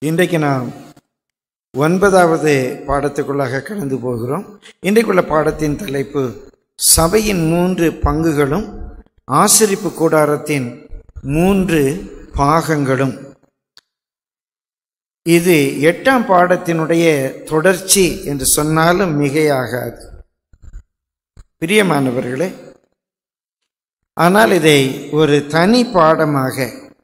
இன்றைக்கு நாம் ஒன்பதாவது பாடத்துக்குள்ளாக கடந்து போகிறோம் இன்றைக்குள்ள பாடத்தின் தலைப்பு சபையின் மூன்று பங்குகளும் ஆசிரிப்பு கூடாரத்தின் மூன்று பாகங்களும் இது எட்டாம் பாடத்தினுடைய தொடர்ச்சி என்று சொன்னாலும் மிகையாகாது பிரியமானவர்களே ஆனால் இதை ஒரு தனி பாடமாக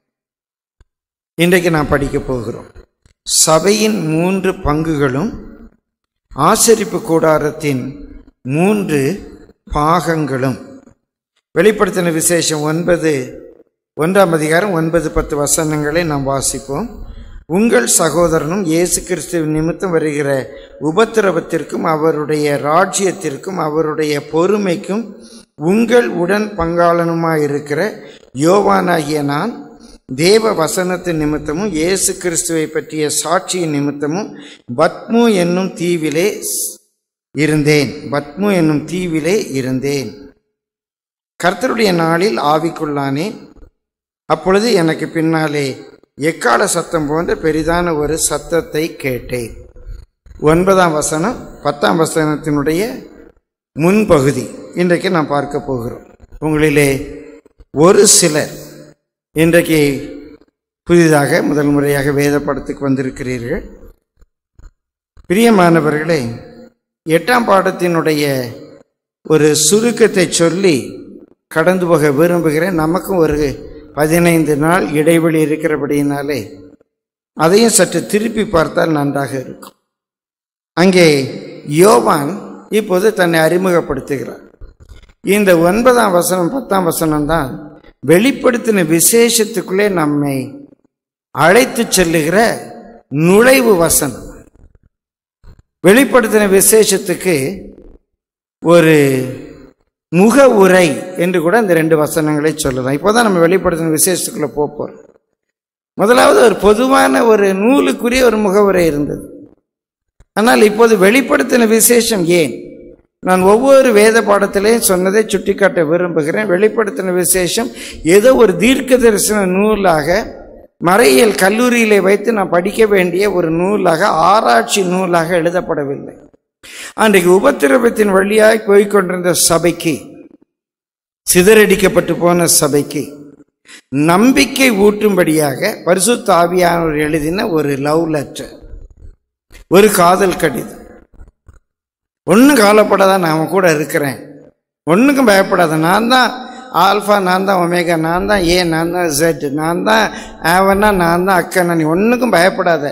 இன்றைக்கு நாம் படிக்க போகிறோம் சபையின் மூன்று பங்குகளும் ஆசரிப்பு கூடாரத்தின் மூன்று பாகங்களும் வெளிப்படுத்தின விசேஷம் ஒன்பது ஒன்றாம் அதிகாரம் ஒன்பது பத்து வசனங்களை நாம் வாசிப்போம் உங்கள் சகோதரனும் இயேசு கிறிஸ்துவின் நிமித்தம் வருகிற உபத்திரவத்திற்கும் அவருடைய ராஜ்யத்திற்கும் அவருடைய பொறுமைக்கும் உங்கள் உடன் பங்காளனுமாயிருக்கிற யோவானாகிய நான் தேவ வசனத்தின் நிமித்தமும் இயேசு கிறிஸ்துவை பற்றிய சாட்சியின் நிமித்தமும் பத்மு என்னும் தீவிலே இருந்தேன் பத்மு என்னும் தீவிலே இருந்தேன் கர்த்தருடைய நாளில் ஆவிக்குள்ளானேன் அப்பொழுது எனக்கு பின்னாலே எக்கால சத்தம் போன்ற பெரிதான ஒரு சத்தத்தை கேட்டேன் ஒன்பதாம் வசனம் பத்தாம் வசனத்தினுடைய முன்பகுதி இன்றைக்கு நாம் பார்க்க போகிறோம் உங்களிலே ஒரு சிலர் இன்றைக்கு புதிதாக முதல் முறையாக வேத படத்துக்கு வந்திருக்கிறீர்கள் பிரியமானவர்களே எட்டாம் பாடத்தினுடைய ஒரு சுருக்கத்தை சொல்லி கடந்து போக விரும்புகிறேன் நமக்கும் ஒரு பதினைந்து நாள் இடைவெளி இருக்கிறபடியினாலே அதையும் சற்று திருப்பி பார்த்தால் நன்றாக இருக்கும் அங்கே யோவான் இப்போது தன்னை அறிமுகப்படுத்துகிறார் இந்த ஒன்பதாம் வசனம் பத்தாம் வசனம் தான் வெளிப்படுத்தின விசேஷத்துக்குள்ளே நம்மை அழைத்து செல்லுகிற நுழைவு வசனம் வெளிப்படுத்தின விசேஷத்துக்கு ஒரு முக உரை என்று கூட இந்த ரெண்டு வசனங்களை சொல்லலாம் இப்போதான் நம்ம வெளிப்படுத்தின விசேஷத்துக்குள்ள போகிறோம் முதலாவது ஒரு பொதுவான ஒரு நூலுக்குரிய ஒரு முகவுரை இருந்தது ஆனால் இப்போது வெளிப்படுத்தின விசேஷம் ஏன் நான் ஒவ்வொரு வேத பாடத்திலையும் சொன்னதை சுட்டிக்காட்ட விரும்புகிறேன் வெளிப்படுத்தின விசேஷம் ஏதோ ஒரு தீர்க்க தரிசன நூலாக மறையியல் கல்லூரியிலே வைத்து நான் படிக்க வேண்டிய ஒரு நூலாக ஆராய்ச்சி நூலாக எழுதப்படவில்லை அன்றைக்கு உபத்திரவத்தின் வழியாய் போய்கொண்டிருந்த சபைக்கு சிதறடிக்கப்பட்டு போன சபைக்கு நம்பிக்கை ஊட்டும்படியாக பரிசுத்த ஆவியானவர் எழுதின ஒரு லவ் லெட்டர் ஒரு காதல் கடிதம் ஒன்றும் கவலைப்படாத நான் அவன் கூட இருக்கிறேன் ஒன்றுக்கும் பயப்படாத நான் தான் ஆல்ஃபா நான் தான் ஒமேகா நான் தான் ஏ நான் தான் ஜெட் நான் தான் ஆவனா நான் தான் அக்கனா நீ ஒன்றுக்கும் பயப்படாத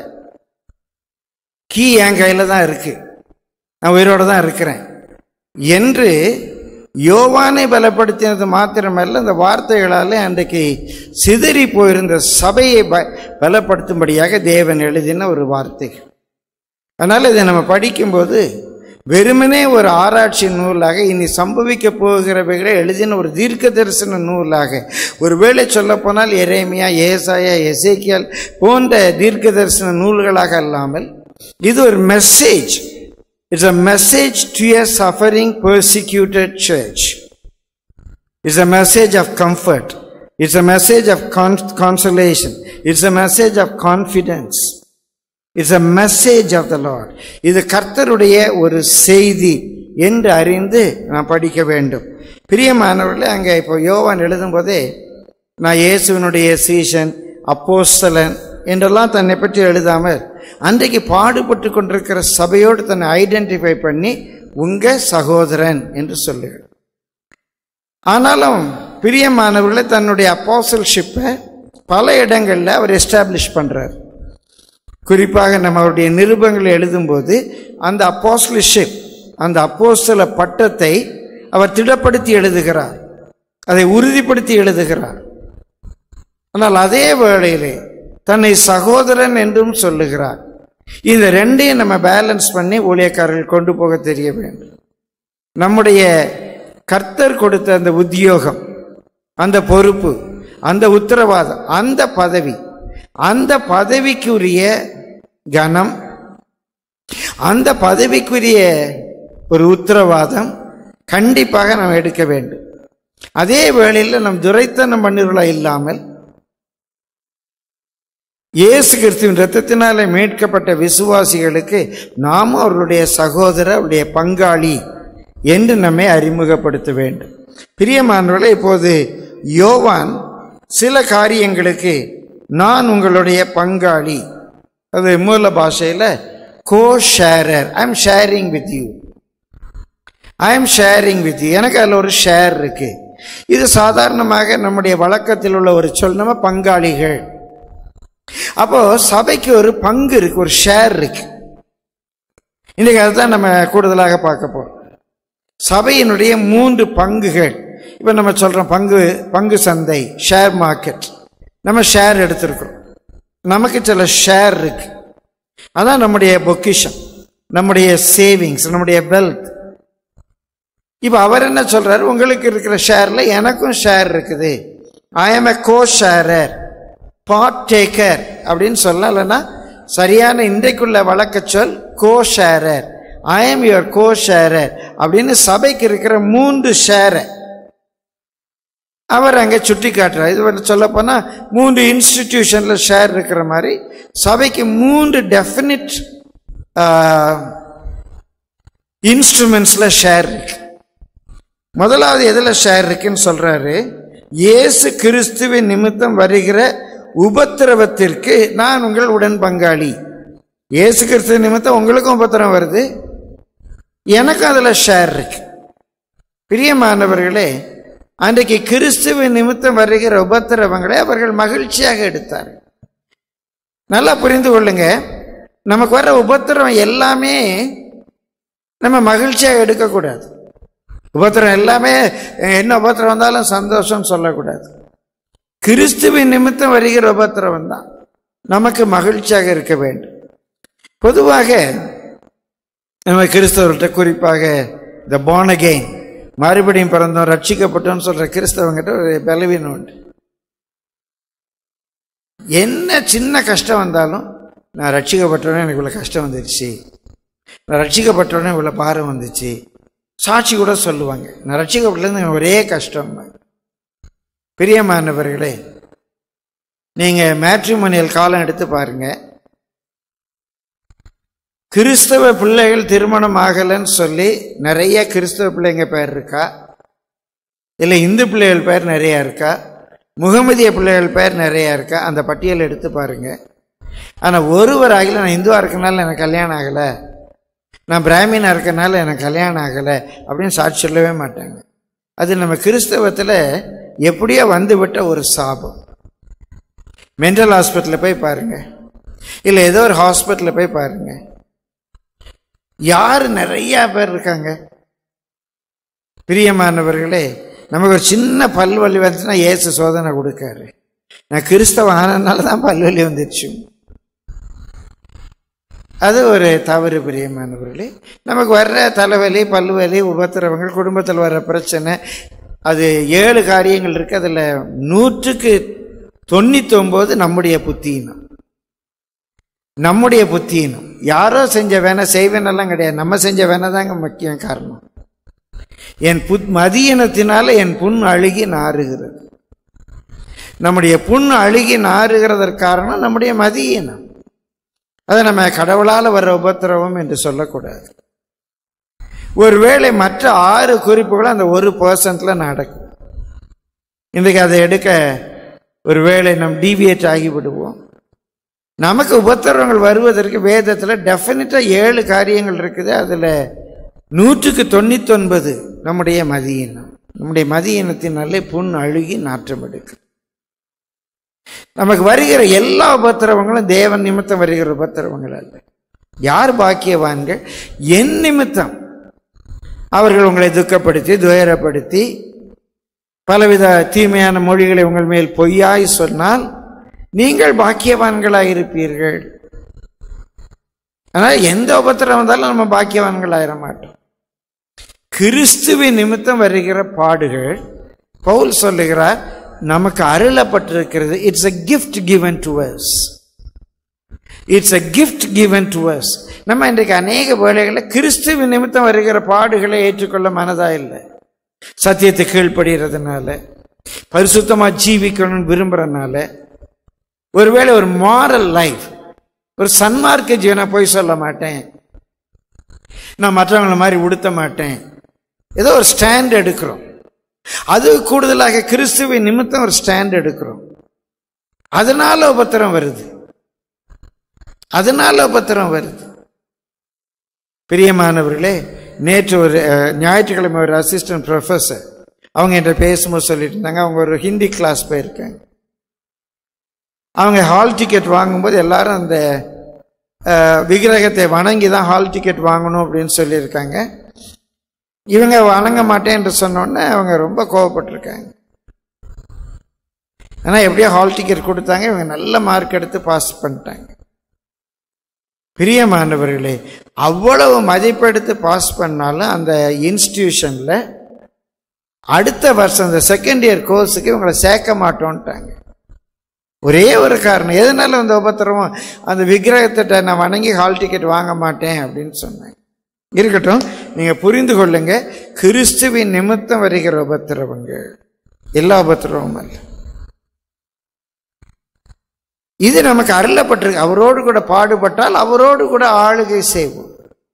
கீ என் கையில் தான் இருக்கு நான் உயிரோடு தான் இருக்கிறேன் என்று யோவானை பலப்படுத்தினது மாத்திரமல்ல இந்த வார்த்தைகளாலே அன்றைக்கு சிதறி போயிருந்த சபையை ப பலப்படுத்தும்படியாக தேவன் எழுதின ஒரு வார்த்தை அதனால் இதை நம்ம படிக்கும்போது வெறுமனே ஒரு ஆராய்ச்சி நூலாக இனி சம்பவிக்க போகிறவைகளை எழுதின ஒரு தீர்க்க தரிசன நூலாக ஒருவேளை சொல்லப்போனால் எரேமியா ஏசாயா எசேக்கியல் போன்ற தீர்க்க தரிசன நூல்களாக அல்லாமல் இது ஒரு message it's a message to a suffering persecuted church it's a message of comfort it's a message of consolation it's a message of confidence it's a message of the lord இது கர்த்தருடைய ஒரு செய்தி என்று அறிந்து நான் படிக்க வேண்டும் பிரியமானவர்களே அங்கே இப்போ யோவான் எழுதும்போதே நான் இயேசுவனுடைய சீசன் அப்போஸ்தலன் என்றெல்லாம் தன்னை பற்றி எழுதாமல் அன்றைக்கு பாடுபட்டு கொண்டிருக்கிற சபையோடு தன்னை ஐடென்டிஃபை பண்ணி உங்க சகோதரன் என்று சொல்லுகிறார் ஆனாலும் பிரியமானவர்களை தன்னுடைய அப்போசல்ஷிப்பை பல இடங்களில் அவர் எஸ்டாப்ளிஷ் பண்ணுறார் குறிப்பாக நம்ம அவருடைய நிருபங்களை எழுதும்போது அந்த அப்போஸ்லிஷிப் அந்த அப்போஸ்தல பட்டத்தை அவர் திடப்படுத்தி எழுதுகிறார் அதை உறுதிப்படுத்தி எழுதுகிறார் ஆனால் அதே வேளையிலே தன்னை சகோதரன் என்றும் சொல்லுகிறார் இந்த ரெண்டையும் நம்ம பேலன்ஸ் பண்ணி ஊழியக்காரர்கள் கொண்டு போக தெரிய வேண்டும் நம்முடைய கர்த்தர் கொடுத்த அந்த உத்தியோகம் அந்த பொறுப்பு அந்த உத்தரவாதம் அந்த பதவி அந்த பதவிக்குரிய கனம் அந்த பதவிக்குரிய ஒரு உத்தரவாதம் கண்டிப்பாக நாம் எடுக்க வேண்டும் அதே வேளையில் நம் துரைத்தனம் பண்ணுவர்களா இல்லாமல் இயேசு கிறிஸ்துவின் இரத்தத்தினாலே மீட்கப்பட்ட விசுவாசிகளுக்கு நாமும் அவர்களுடைய சகோதரர் அவருடைய பங்காளி என்று நம்மை அறிமுகப்படுத்த வேண்டும் பிரியமானவர்களே இப்போது யோவான் சில காரியங்களுக்கு நான் உங்களுடைய பங்காளி அது மூல பாஷையில் co sharer I am sharing with you I am sharing with you எனக்கு அதில் ஒரு ஷேர் இருக்கு இது சாதாரணமாக நம்முடைய வழக்கத்தில் உள்ள ஒரு சொல் நம்ம பங்காளிகள் அப்போ சபைக்கு ஒரு பங்கு இருக்கு ஒரு ஷேர் இருக்கு இன்னைக்கு அதுதான் நம்ம கூடுதலாக பார்க்க போறோம் சபையினுடைய மூன்று பங்குகள் இப்போ நம்ம சொல்றோம் பங்கு பங்கு சந்தை ஷேர் மார்க்கெட் நம்ம ஷேர் எடுத்திருக்கிறோம் நமக்கு சில ஷேர் இருக்கு அதான் நம்முடைய பொக்கிஷம் நம்முடைய சேவிங்ஸ் நம்முடைய வெல்த் இப்போ அவர் என்ன சொல்றாரு உங்களுக்கு இருக்கிற ஷேர்ல எனக்கும் ஷேர் இருக்குது I am a co sharer partaker அப்படின்னு சொல்லலாம் இல்லைன்னா சரியான இன்றைக்குள்ள வழக்க சொல் co sharer I am your co sharer அப்படின்னு சபைக்கு இருக்கிற மூன்று ஷேரை அவர் அங்கே சுட்டி காட்டுறார் இது வந்து சொல்ல போனால் மூன்று இன்ஸ்டிடியூஷனில் ஷேர் இருக்கிற மாதிரி சபைக்கு மூன்று டெஃபினிட் இன்ஸ்ட்ருமெண்ட்ஸில் ஷேர் இருக்கு முதலாவது எதில் ஷேர் இருக்குன்னு சொல்றாரு இயேசு கிறிஸ்துவின் நிமித்தம் வருகிற உபத்திரவத்திற்கு நான் உங்கள் உடன் பங்காளி இயேசு கிறிஸ்துவ நிமித்தம் உங்களுக்கும் உபத்திரம் வருது எனக்கும் அதில் ஷேர் இருக்கு பிரியமானவர்களே அன்றைக்கு கிறிஸ்துவின் நிமித்தம் வருகிற உபத்திரவங்களை அவர்கள் மகிழ்ச்சியாக எடுத்தார் நல்லா புரிந்து கொள்ளுங்க நமக்கு வர்ற உபத்திரவம் எல்லாமே நம்ம மகிழ்ச்சியாக எடுக்கக்கூடாது உபத்திரம் எல்லாமே என்ன உபத்திரம் வந்தாலும் சந்தோஷம் சொல்லக்கூடாது கிறிஸ்துவின் நிமித்தம் வருகிற உபத்திரவம் தான் நமக்கு மகிழ்ச்சியாக இருக்க வேண்டும் பொதுவாக நம்ம கிறிஸ்தவர்கிட்ட குறிப்பாக இந்த born again மறுபடியும் பிறந்தோம் ரட்சிக்கப்பட்டோம்னு சொல்ற கிறிஸ்தவங்கிட்ட ஒரு பலவீனம் உண்டு என்ன சின்ன கஷ்டம் வந்தாலும் நான் ரட்சிக்கப்பட்டோன்னே எனக்கு இவ்வளோ கஷ்டம் வந்துருச்சு நான் ரட்சிக்கப்பட்டோன்னே இவ்வளோ பாரம் வந்துச்சு சாட்சி கூட சொல்லுவாங்க நான் ரட்சிக்கப்பட்டதுலேருந்து எனக்கு ஒரே கஷ்டம் பிரியமானவர்களே நீங்கள் மேட்ரிமோனியல் காலம் எடுத்து பாருங்க கிறிஸ்தவ பிள்ளைகள் திருமணம் ஆகலைன்னு சொல்லி நிறைய கிறிஸ்தவ பிள்ளைங்க பேர் இருக்கா இல்லை இந்து பிள்ளைகள் பேர் நிறையா இருக்கா முகமதிய பிள்ளைகள் பேர் நிறையா இருக்கா அந்த பட்டியல் எடுத்து பாருங்க ஆனால் ஒருவர் ஆகல நான் இந்துவாக இருக்கனால எனக்கு கல்யாணம் ஆகலை நான் பிராமினாக இருக்கனால எனக்கு கல்யாணம் ஆகலை அப்படின்னு சாட்சி சொல்லவே மாட்டாங்க அது நம்ம கிறிஸ்தவத்தில் எப்படியோ வந்துவிட்ட ஒரு சாபம் மென்டல் ஹாஸ்பிட்டலில் போய் பாருங்க இல்லை ஏதோ ஒரு ஹாஸ்பிட்டலில் போய் பாருங்க யார் நிறையா பேர் இருக்காங்க பிரியமானவர்களே நமக்கு ஒரு சின்ன பல்வலி வந்துச்சுன்னா ஏசு சோதனை கொடுக்காரு நான் கிறிஸ்தவம் ஆனதுனால தான் பல்வலி வந்துருச்சு அது ஒரு தவறு பிரியமானவர்களே நமக்கு வர்ற தலைவலி பல்வலி உபத்திரவங்கள் குடும்பத்தில் வர்ற பிரச்சனை அது ஏழு காரியங்கள் இருக்கு அதில் நூற்றுக்கு தொண்ணூத்தொம்பது நம்முடைய புத்தியினம் நம்முடைய புத்தியினம் யாரோ செஞ்ச வேணை செய்வேனெல்லாம் கிடையாது நம்ம செஞ்ச வேணை தாங்க முக்கியம் காரணம் என் புத் மதியினத்தினால என் புண் அழுகி நாறுகிறது நம்முடைய புண் அழுகி நாறுகிறதற்கு காரணம் நம்முடைய மதியினம் அதை நம்ம கடவுளால் வர்ற உபத்திரவம் என்று சொல்லக்கூடாது ஒருவேளை மற்ற ஆறு குறிப்புகளும் அந்த ஒரு பர்சன்ட்ல நடக்கும் இன்றைக்கு அதை எடுக்க ஒருவேளை நம் டீவியேட் ஆகி விடுவோம் நமக்கு உபத்திரவங்கள் வருவதற்கு வேதத்தில் டெஃபினட்டாக ஏழு காரியங்கள் இருக்குது அதில் நூற்றுக்கு தொண்ணூத்தொன்பது நம்முடைய மதியினம் நம்முடைய மதியினத்தினாலே புண் அழுகி நாற்றம் எடுக்கும் நமக்கு வருகிற எல்லா உபத்திரவங்களும் தேவன் நிமித்தம் வருகிற உபத்திரவங்கள் அல்ல யார் பாக்கியவான்கள் என் நிமித்தம் அவர்கள் உங்களை துக்கப்படுத்தி துயரப்படுத்தி பலவித தீமையான மொழிகளை உங்கள் மேல் பொய்யாய் சொன்னால் நீங்கள் பாக்கியவான்களாக இருப்பீர்கள் ஆனால் எந்த உபத்திரம் வந்தாலும் நம்ம பாக்கியவான்களாயிர மாட்டோம் கிறிஸ்துவின் நிமித்தம் வருகிற பாடுகள் பவுல் சொல்லுகிறார் நமக்கு அருளப்பட்டிருக்கிறது it's a gift given to us it's a gift given to us நம்ம இன்றைக்கு அநேக வேளைகளில் கிறிஸ்துவின் நிமித்தம் வருகிற பாடுகளை ஏற்றுக்கொள்ள மனதா இல்லை சத்தியத்தை கீழ்ப்படுகிறதுனால பரிசுத்தமா ஜீவிக்கணும்னு விரும்புறதுனால ஒருவேளை ஒரு மாரல் லைஃப் ஒரு சன்மார்க்க ஜீவனை போய் சொல்ல மாட்டேன் நான் மற்றவங்கள மாதிரி உடுத்த மாட்டேன் ஏதோ ஒரு ஸ்டாண்ட் எடுக்கிறோம் அது கூடுதலாக கிறிஸ்துவின் நிமித்தம் ஒரு ஸ்டாண்ட் எடுக்கிறோம் அதனால உபத்திரம் வருது அதனால உபத்திரம் வருது பிரியமானவர்களே நேற்று ஒரு அஹ், ஞாயிற்றுக்கிழமை ஒரு அசிஸ்டன்ட் ப்ரொஃபஸர் அவங்க என்கிட்ட பேசும்போது சொல்லிட்டு இருந்தாங்க அவங்க ஒரு ஹிந்தி கிளாஸ் போயிருக்காங்க அவங்க ஹால் டிக்கெட் வாங்கும்போது எல்லாரும் அந்த அஹ், விக்கிரகத்தை வணங்கி தான் ஹால் டிக்கெட் வாங்கணும் அப்படின்னு சொல்லியிருக்காங்க இவங்க வணங்க மாட்டேன் என்று சொன்னோடனே அவங்க ரொம்ப கோவப்பட்டிருக்காங்க ஆனால் எப்படியோ ஹால் டிக்கெட் கொடுத்தாங்க இவங்க நல்ல மார்க் எடுத்து பாஸ் பண்ணிட்டாங்க பிரியமானவர்களே அவ்வளவு மதிப்பெடுத்து பாஸ் பண்ணாலும் அந்த இன்ஸ்டிடியூஷனில் அடுத்த வருஷம் அந்த செகண்ட் இயர் கோர்ஸுக்கு இவங்களை சேர்க்க மாட்டோன்ட்டாங்க ஒரே ஒரு காரணம் எதனால அந்த உபத்திரவம் அந்த விக்கிரகத்திட்ட நான் வணங்கி ஹால் டிக்கெட் வாங்க மாட்டேன் அப்படின்னு சொன்னேன் இருக்கட்டும் நீங்க புரிந்து கொள்ளுங்க கிறிஸ்துவின் நிமித்தம் வருகிற உபத்திரவங்க எல்லா உபத்திரவமும் அல்ல இது நமக்கு அருளப்பட்டிருக்கு அவரோடு கூட பாடுபட்டால் அவரோடு கூட ஆளுகை செய்வோம்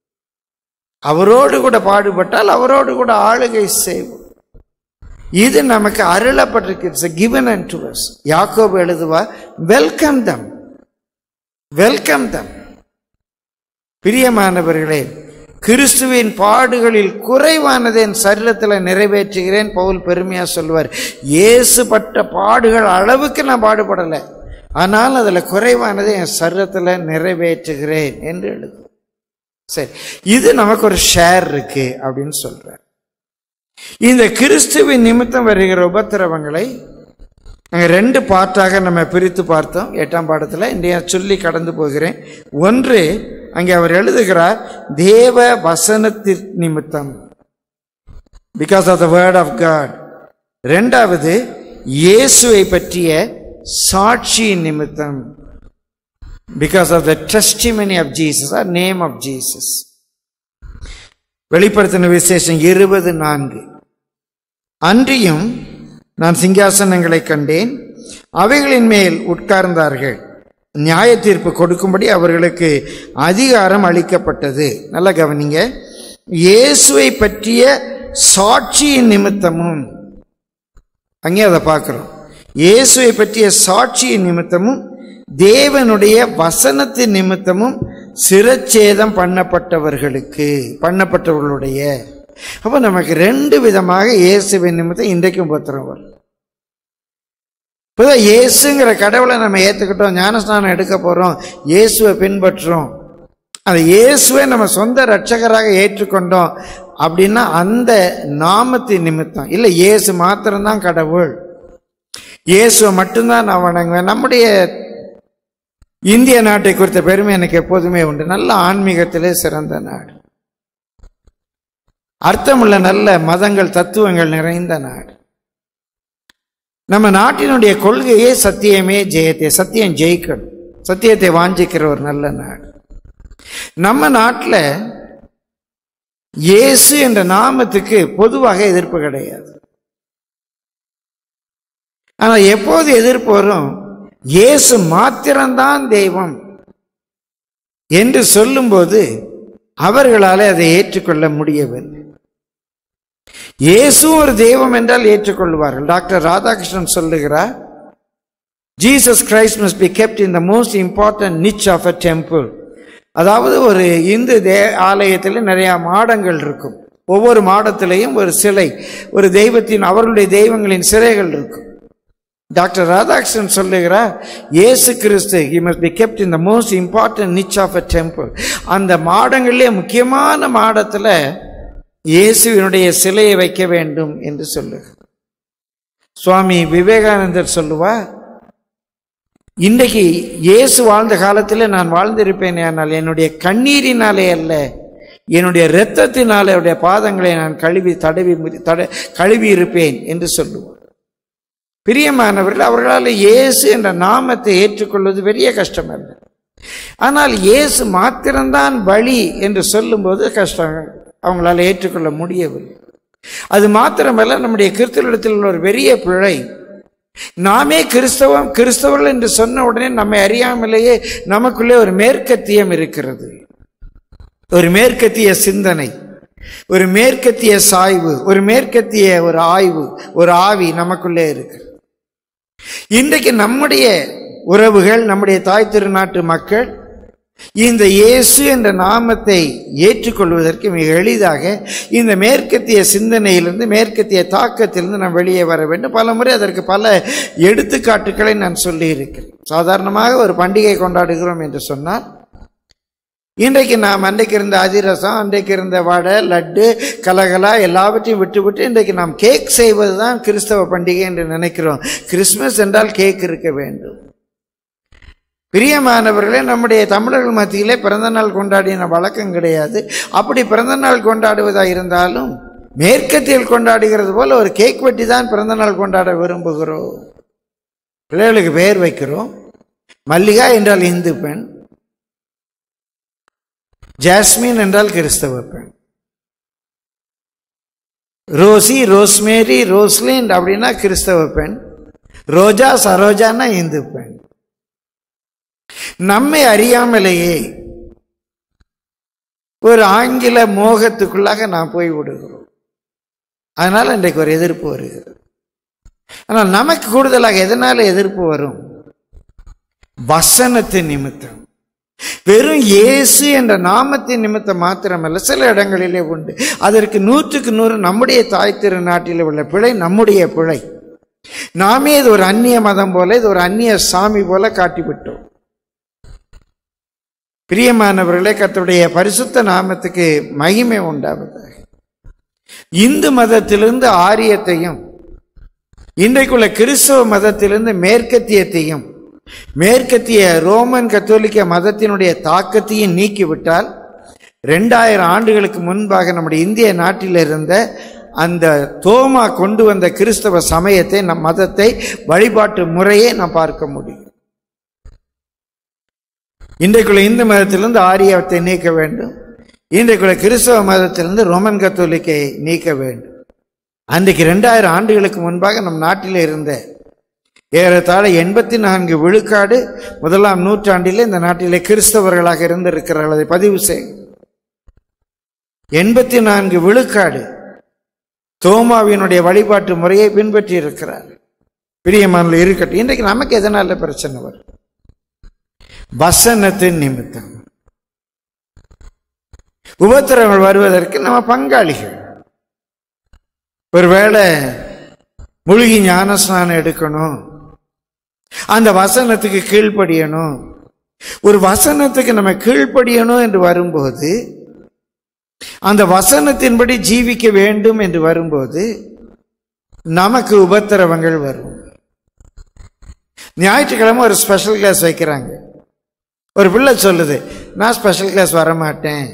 அவரோடு கூட பாடுபட்டால் அவரோடு கூட ஆளுகை செய்வோம் இது நமக்கு அருளப்பட்டிருக்கு it's given and to us யாக்கோபு எழுதுவா வெல்கம் தம் வெல்கம் தம் பிரியமானவர்களே கிறிஸ்துவின் பாடுகளில் குறைவானதை என் சரீரத்தில் நிறைவேற்றுகிறேன் பவுல் பெருமையா சொல்லுவார் இயேசு பட்ட பாடுகள் அளவுக்கு நான் பாடுபடலை ஆனால் அதில் குறைவானதை என் சரீரத்தில் நிறைவேற்றுகிறேன் என்று எழுது சரி இது நமக்கு ஒரு ஷேர் இருக்கு அப்படின்னு சொல்றார் இந்த கிறிஸ்துவின் நிமித்தம் வருகிற உபத்திரவங்களை நாங்கள் ரெண்டு பார்ட்டாக நம்ம பிரித்து பார்த்தோம் எட்டாம் பாடத்தில் இன்றைய சொல்லி கடந்து போகிறேன் ஒன்று அங்கே அவர் எழுதுகிறார் தேவ வசனத்தின் நிமித்தம் because of the word of God ரெண்டாவது இயேசுவை பற்றிய சாட்சியின் நிமித்தம் because of the testimony of Jesus or name of Jesus வெளிப்படுத்தின விசேஷம் இருபது நான்கு அன்றியும் நான் சிங்காசனங்களை கண்டேன் அவைகளின் மேல் உட்கார்ந்தார்கள் நியாய தீர்ப்பு கொடுக்கும்படி அவர்களுக்கு அதிகாரம் அளிக்கப்பட்டது நல்ல கவனிங்க இயேசுவை பற்றிய சாட்சியின் நிமித்தமும் அங்கே அதை பார்க்கிறோம் இயேசுவை பற்றிய சாட்சியின் நிமித்தமும் தேவனுடைய வசனத்தின் நிமித்தமும் சிரச்சேதம் பண்ணப்பட்டவர்களுக்கு பண்ணப்பட்டவர்களுடைய அப்போ நமக்கு ரெண்டு விதமாக இயேசுவின் நிமித்தம் இன்றைக்கும் உபத்திரம் வரும் இப்போதான் இயேசுங்கிற கடவுளை நம்ம ஏற்றுக்கிட்டோம் ஞானஸ்நானம் எடுக்க போகிறோம் இயேசுவை பின்பற்றுறோம் அந்த இயேசுவை நம்ம சொந்த ரட்சகராக ஏற்றுக்கொண்டோம் அப்படின்னா அந்த நாமத்தின் நிமித்தம் இல்லை இயேசு மாத்திரம்தான் கடவுள் இயேசுவை மட்டும்தான் நான் வணங்குவேன் நம்முடைய இந்திய நாட்டை குறித்த பெருமை எனக்கு எப்போதுமே உண்டு நல்ல ஆன்மீகத்திலே சிறந்த நாடு அர்த்தமுள்ள நல்ல மதங்கள் தத்துவங்கள் நிறைந்த நாடு நம்ம நாட்டினுடைய கொள்கையே சத்தியமே ஜெயத்தை சத்தியம் ஜெயிக்கணும் சத்தியத்தை வாஞ்சிக்கிற ஒரு நல்ல நாடு நம்ம நாட்டில் இயேசு என்ற நாமத்துக்கு பொதுவாக எதிர்ப்பு கிடையாது ஆனால் எப்போது எதிர்ப்பு வரும் இயேசு மாத்திரம்தான் தெய்வம் என்று சொல்லும்போது அவர்களால் அதை ஏற்றுக்கொள்ள முடியவில்லை இயேசு ஒரு தெய்வம் என்றால் ஏற்றுக்கொள்வார்கள் டாக்டர் ராதாகிருஷ்ணன் சொல்லுகிறார் Jesus Christ must be kept in the most important niche of a temple அதாவது ஒரு இந்து தே ஆலயத்தில் நிறைய மாடங்கள் இருக்கும் ஒவ்வொரு மாடத்திலையும் ஒரு சிலை ஒரு தெய்வத்தின் அவர்களுடைய தெய்வங்களின் சிலைகள் இருக்கும் டாக்டர் ராதாகிருஷ்ணன் சொல்லுகிறார் இயேசு கிறிஸ்து he must be kept in the most important niche of a temple அந்த மாடங்களிலே முக்கியமான மாடத்தில் இயேசுவினுடைய சிலையை வைக்க வேண்டும் என்று சொல்லுகிறார் சுவாமி விவேகானந்தர் சொல்லுவார் இன்றைக்கு இயேசு வாழ்ந்த காலத்தில் நான் வாழ்ந்திருப்பேன் ஆனால் என்னுடைய கண்ணீரினாலே அல்ல என்னுடைய இரத்தத்தினாலே அவருடைய பாதங்களை நான் கழுவி தடவி முதி- தட கழுவி இருப்பேன் என்று சொல்லுவார் பிரியமானவர்கள் அவர்களால் இயேசு என்ற நாமத்தை ஏற்றுக்கொள்வது பெரிய கஷ்டம் அல்ல ஆனால் இயேசு மாத்திரம்தான் வழி என்று சொல்லும்போது கஷ்டம் அவங்களால ஏற்றுக்கொள்ள முடியவில்லை அது மாத்திரமல்ல நம்முடைய கிறிஸ்தவத்தில் உள்ள ஒரு பெரிய பிழை நாமே கிறிஸ்தவம் கிறிஸ்தவர்கள் என்று சொன்ன உடனே நம்மை அறியாமலேயே நமக்குள்ளே ஒரு மேற்கத்தியம் இருக்கிறது ஒரு மேற்கத்திய சிந்தனை ஒரு மேற்கத்திய சாய்வு ஒரு மேற்கத்திய ஒரு ஆய்வு ஒரு ஆவி நமக்குள்ளே இருக்கு இன்றைக்கு நம்முடைய உறவுகள் நம்முடைய தாய் திருநாட்டு மக்கள் இந்த இயேசு என்ற நாமத்தை ஏற்றுக்கொள்வதற்கு மிக எளிதாக இந்த மேற்கத்திய சிந்தனையிலிருந்து மேற்கத்திய தாக்கத்திலிருந்து நாம் வெளியே வர வேண்டும் பல முறை அதற்கு பல எடுத்துக்காட்டுகளை நான் சொல்லியிருக்கிறேன் சாதாரணமாக ஒரு பண்டிகை கொண்டாடுகிறோம் என்று சொன்னால் இன்றைக்கு நாம் அன்றைக்கு இருந்த அதிரசம் அன்றைக்கு இருந்த வடை லட்டு கலகலா எல்லாவற்றையும் விட்டுவிட்டு இன்றைக்கு நாம் கேக் செய்வது தான் கிறிஸ்தவ பண்டிகை என்று நினைக்கிறோம் கிறிஸ்மஸ் என்றால் கேக் இருக்க வேண்டும் பிரியமானவர்களே நம்முடைய தமிழர்கள் மத்தியிலே பிறந்த நாள் கொண்டாடின வழக்கம் கிடையாது அப்படி பிறந்த நாள் கொண்டாடுவதாக இருந்தாலும் மேற்கத்தியில் கொண்டாடுகிறது போல ஒரு கேக் வெட்டி தான் பிறந்த நாள் கொண்டாட விரும்புகிறோம் பிள்ளைகளுக்கு பெயர் வைக்கிறோம் மல்லிகா என்றால் இந்து பெண் ஜாஸ்மின் என்றால் கிறிஸ்தவ பெண் ரோசி ரோஸ்மேரி ரோஸ்லின் அப்படின்னா கிறிஸ்தவ பெண் ரோஜா சரோஜான்னா இந்து பெண் நம்மை அறியாமலேயே ஒரு ஆங்கில மோகத்துக்குள்ளாக நாம் போய் விடுகிறோம் அதனால இன்றைக்கு ஒரு எதிர்ப்பு வருகிறது ஆனால் நமக்கு கூடுதலாக எதனால எதிர்ப்பு வரும் வசனத்தின் நிமித்தம் வெறும் இயேசு என்ற நாமத்தின் நிமித்தம் மாத்திரமல்ல சில இடங்களிலே உண்டு அதற்கு நூற்றுக்கு நூறு நம்முடைய தாய் திருநாட்டில் உள்ள பிழை நம்முடைய பிழை நாமே இது ஒரு அந்நிய மதம் போல இது ஒரு அந்நிய சாமி போல காட்டிவிட்டோம் பிரியமானவர்களே கர்த்தருடைய பரிசுத்த நாமத்துக்கு மகிமை உண்டாவதாக இந்து மதத்திலிருந்து ஆரியத்தையும் இன்றைக்குள்ள கிறிஸ்தவ மதத்திலிருந்து மேற்கத்தியத்தையும் மேற்கத்திய ரோமன் கத்தோலிக்க மதத்தினுடைய தாக்கத்தையும் நீக்கிவிட்டால் ரெண்டாயிரம் ஆண்டுகளுக்கு முன்பாக நம்முடைய இந்திய நாட்டில் இருந்த அந்த தோமா கொண்டு வந்த கிறிஸ்தவ சமயத்தை நம் மதத்தை வழிபாட்டு முறையை நாம் பார்க்க முடியும் இன்றைக்குள்ள இந்து மதத்திலிருந்து ஆரியத்தை நீக்க வேண்டும் இன்றைக்குள்ள கிறிஸ்தவ மதத்திலிருந்து ரோமன் கத்தோலிக்கை நீக்க வேண்டும் அன்றைக்கு ரெண்டாயிரம் ஆண்டுகளுக்கு முன்பாக நம் நாட்டில் இருந்த ஏறத்தாழ எண்பத்தி நான்கு விழுக்காடு முதலாம் நூற்றாண்டிலே இந்த நாட்டிலே கிறிஸ்தவர்களாக இருந்திருக்கிறார்கள் அதை பதிவு செய் எண்பத்தி நான்கு விழுக்காடு தோமாவினுடைய வழிபாட்டு முறையை பின்பற்றி இருக்கிறார் பிரியமான இருக்கட்டும் இன்றைக்கு நமக்கு எதனால பிரச்சனை வரும் வசனத்தின் நிமித்தம் உபத்திரங்கள் வருவதற்கு நம்ம பங்காளிகள் ஒருவேளை முழுகி ஞானஸ்நானம் எடுக்கணும் அந்த வசனத்துக்கு கீழ்ப்படியணும் ஒரு வசனத்துக்கு நம்ம கீழ்ப்படியணும் என்று வரும்போது அந்த வசனத்தின்படி ஜீவிக்க வேண்டும் என்று வரும்போது நமக்கு உபத்திரவங்கள் வரும் ஞாயிற்றுக்கிழமை ஒரு ஸ்பெஷல் கிளாஸ் வைக்கிறாங்க ஒரு பிள்ளை சொல்லுது நான் ஸ்பெஷல் கிளாஸ் வரமாட்டேன்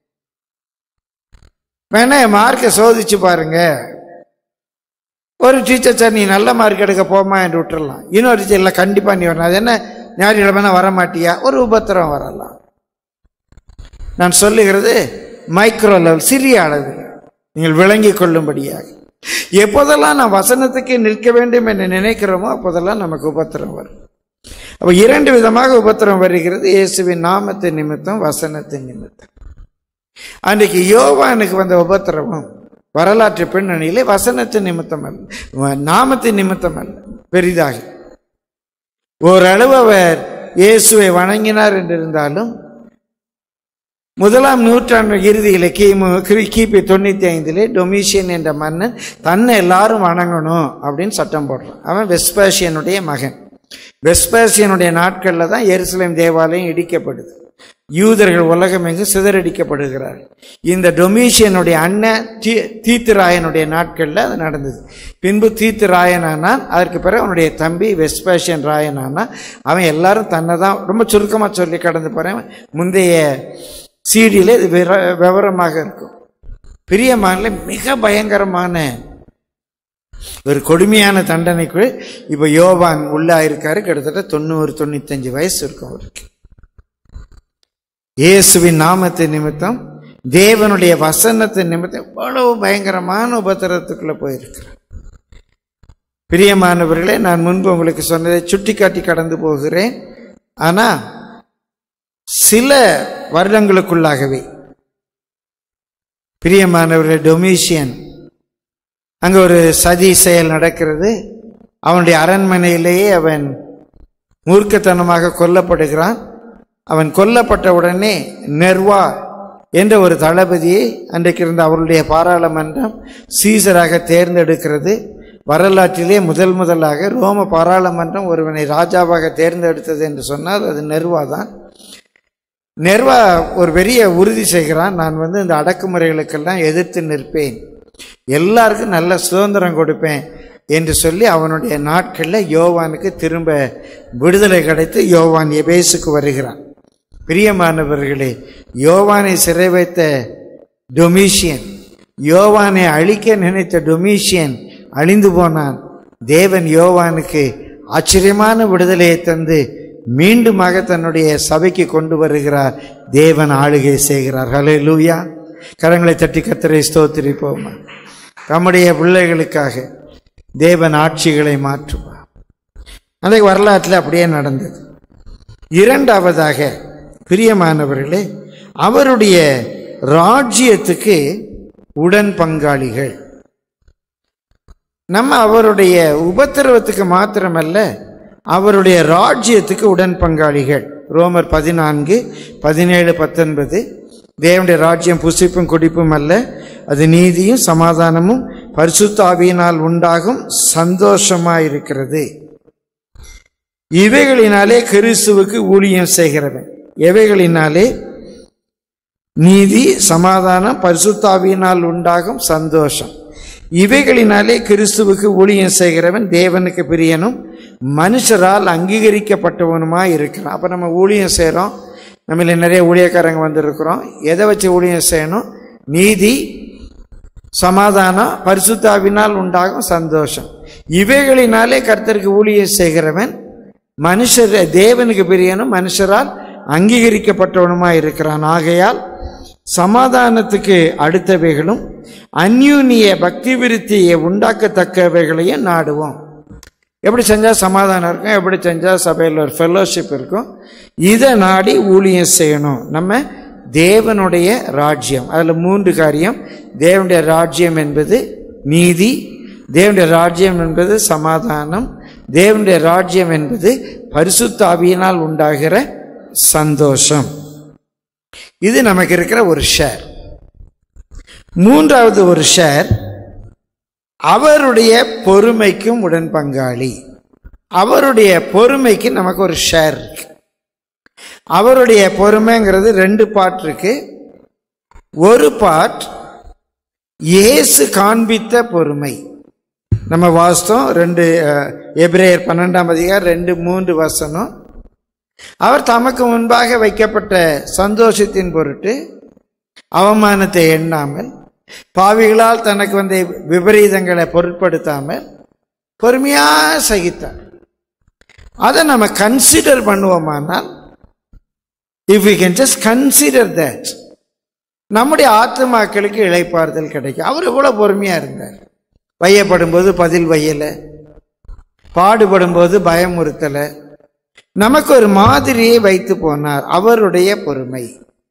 வேணா என் மார்க்கை சோதிச்சு பாருங்க ஒரு டீச்சர் சார் நீ நல்ல மார்க் எடுக்க போமா என்று விட்டுறலாம் இன்னொரு டீச்சர் இல்லை கண்டிப்பாக நீ வரணும் அது என்ன ஞாயிற்றுக்கிழமை வர மாட்டியா ஒரு உபத்திரம் வரலாம் நான் சொல்லுகிறது மைக்ரோ லெவல் சிறிய அளவில் நீங்கள் விளங்கிக் கொள்ளும்படியாக எப்போதெல்லாம் நான் வசனத்துக்கு நிற்க வேண்டும் என்று நினைக்கிறோமோ அப்போதெல்லாம் நமக்கு உபத்திரம் வரும் அப்போ இரண்டு விதமாக உபத்திரம் வருகிறது இயேசுவின் நாமத்தின் நிமித்தம் வசனத்தின் நிமித்தம் அன்றைக்கு யோவானுக்கு வந்த உபத்திரவம் வரலாற்று பின்னணியிலே வசனத்தின் நிமித்தம் அல்ல நாமத்தின் நிமித்தம் அல்ல பெரிதாக ஓரளவு அவர் இயேசுவை வணங்கினார் என்றிருந்தாலும் முதலாம் நூற்றாண்டு இறுதியில் கிமு கிரி- கிபி தொண்ணூத்தி ஐந்திலே டொமிஷியன் என்ற மன்னன் தன்னை எல்லாரும் வணங்கணும் அப்படின்னு சட்டம் போடுறான் அவன் வெஸ்பாசியனுடைய மகன் வெஸ்பாசியனுடைய நாட்களில் தான் எருசலேம் தேவாலயம் இடிக்கப்படுது யூதர்கள் உலகமெங்கும் சிதறடிக்கப்படுகிறார் இந்த டொமிஷியனுடைய அண்ணன் தீ தீத்துராயனுடைய நாட்களில் அது நடந்தது பின்பு தீத்து ராயனானான் அதற்கு பிறகு அவனுடைய தம்பி வெஸ்பாசியன் ராயனானான் அவன் எல்லாரும் தன்னை தான் ரொம்ப சுருக்கமாக சொல்லி கடந்து போகிறேன் முந்தைய சீடியில் இது விர- விவரமாக இருக்கும் பிரியமான மிக பயங்கரமான ஒரு கொடுமையான தண்டனைக்கு இப்போ யோவான் உள்ளா இருக்காரு கிட்டத்தட்ட தொண்ணூறு தொண்ணூத்தஞ்சு வயசு இருக்கும் அவருக்கு இயேசுவின் நாமத்தின் நிமித்தம் தேவனுடைய வசனத்தின் நிமித்தம் எவ்வளவு பயங்கரமான உபத்திரத்துக்குள்ள போயிருக்கிறார் பிரியமானவர்களே நான் முன்பு உங்களுக்கு சொன்னதை சுட்டிக்காட்டி கடந்து போகிறேன் ஆனால் சில வருடங்களுக்குள்ளாகவே பிரியமானவர்களே டொமிஷியன் அங்கே ஒரு சதி செயல் நடக்கிறது அவனுடைய அரண்மனையிலேயே அவன் மூர்க்கத்தனமாக கொல்லப்படுகிறான் அவன் கொல்லப்பட்ட உடனே நெர்வா என்ற ஒரு தளபதியை அன்றைக்கு இருந்த அவருடைய பாராளுமன்றம் சீசராக தேர்ந்தெடுக்கிறது வரலாற்றிலே முதல் முதலாக ரோம பாராளுமன்றம் ஒருவனை ராஜாவாக தேர்ந்தெடுத்தது என்று சொன்னால் அது நெர்வா தான் நெர்வா ஒரு பெரிய உறுதி செய்கிறான் நான் வந்து இந்த அடக்குமுறைகளுக்கெல்லாம் எதிர்த்து நிற்பேன் எல்லாருக்கும் நல்ல சுதந்திரம் கொடுப்பேன் என்று சொல்லி அவனுடைய நாட்களில் யோவானுக்கு திரும்ப விடுதலை கிடைத்து யோவான் எபேசுக்கு வருகிறான் பிரியமானவர்களே யோவானை சிறை வைத்த டொமிஷியன் யோவானை அழிக்க நினைத்த டொமிஷியன் அழிந்து போனான் தேவன் யோவானுக்கு ஆச்சரியமான விடுதலையை தந்து மீண்டுமாக தன்னுடைய சபைக்கு கொண்டு வருகிறார் தேவன் ஆளுகை செய்கிறார் ஹலே லூயா கரங்களை தட்டி கத்தரை ஸ்தோத்திரிப்போமா தம்முடைய பிள்ளைகளுக்காக தேவன் ஆட்சிகளை மாற்றுவார் அந்த வரலாற்றில் அப்படியே நடந்தது இரண்டாவதாக பிரியமானவர்களே அவருடைய ராஜ்யத்துக்கு உடன் பங்காளிகள் நம்ம அவருடைய உபத்திரவத்துக்கு மாத்திரமல்ல அவருடைய ராஜ்யத்துக்கு உடன் பங்காளிகள் ரோமர் பதினான்கு பதினேழு பத்தொன்பது தேவனுடைய ராஜ்யம் புசிப்பும் குடிப்பும் அல்ல அது நீதியும் சமாதானமும் பரிசுத்தாவியினால் உண்டாகும் சந்தோஷமாயிருக்கிறது இவைகளினாலே கிறிஸ்துவுக்கு ஊழியம் செய்கிறவன் எவைகளினாலே நீதி சமாதானம் பரிசுத்தாவியினால் உண்டாகும் சந்தோஷம் இவைகளினாலே கிறிஸ்துவுக்கு ஊழியம் செய்கிறவன் தேவனுக்கு பிரியனும் மனுஷரால் அங்கீகரிக்கப்பட்டவனுமாய் இருக்கிறான் அப்போ நம்ம ஊழியம் செய்கிறோம் நம்மள நிறைய ஊழியக்காரங்க வந்திருக்கிறோம் எதை வச்சு ஊழியம் செய்யணும் நீதி சமாதானம் பரிசுத்தாவினால் உண்டாகும் சந்தோஷம் இவைகளினாலே கர்த்தருக்கு ஊழியம் செய்கிறவன் மனுஷர் தேவனுக்கு பிரியனும் மனுஷரால் அங்கீகரிக்கப்பட்டவனுமாய் இருக்கிறான் ஆகையால் சமாதானத்துக்கு அடுத்தவைகளும் அந்யூனிய பக்தி விருத்தியை உண்டாக்கத்தக்கவைகளையும் நாடுவோம் எப்படி செஞ்சால் சமாதானம் இருக்கும் எப்படி செஞ்சால் சபையில் ஒரு ஃபெல்லோஷிப் இருக்கும் இதை நாடி ஊழியம் செய்யணும் நம்ம தேவனுடைய ராஜ்யம் அதில் மூன்று காரியம் தேவனுடைய ராஜ்யம் என்பது நீதி தேவனுடைய ராஜ்யம் என்பது சமாதானம் தேவனுடைய ராஜ்யம் என்பது பரிசுத்தாவியினால் உண்டாகிற சந்தோஷம் இது நமக்கு இருக்கிற ஒரு ஷேர் மூன்றாவது ஒரு ஷேர் அவருடைய பொறுமைக்கும் உடன் பங்காளி அவருடைய பொறுமைக்கு நமக்கு ஒரு ஷேர் இருக்கு அவருடைய பொறுமைங்கிறது ரெண்டு பார்ட் இருக்கு ஒரு பார்ட் இயேசு காண்பித்த பொறுமை நம்ம வாஸ்தம் ரெண்டு எப்ரேயர் பன்னெண்டாம் அதிகாரம் ரெண்டு மூன்று வசனம் அவர் தமக்கு முன்பாக வைக்கப்பட்ட சந்தோஷத்தின் பொருட்டு அவமானத்தை எண்ணாமல் பாவிகளால் தனக்கு வந்த விபரீதங்களை பொருட்படுத்தாமல் பொறுமையா சகித்தார் அதை நம்ம கன்சிடர் பண்ணுவோமானால் if we can just consider that நம்முடைய ஆத்மாக்களுக்கு இழைப்பாறுதல் கிடைக்கும் அவர் இவ்வளோ பொறுமையா இருந்தார் வையப்படும் போது பதில் வையல பாடுபடும் போது பயமுறுத்தலை நமக்கு ஒரு மாதிரியை வைத்து போனார் அவருடைய பொறுமை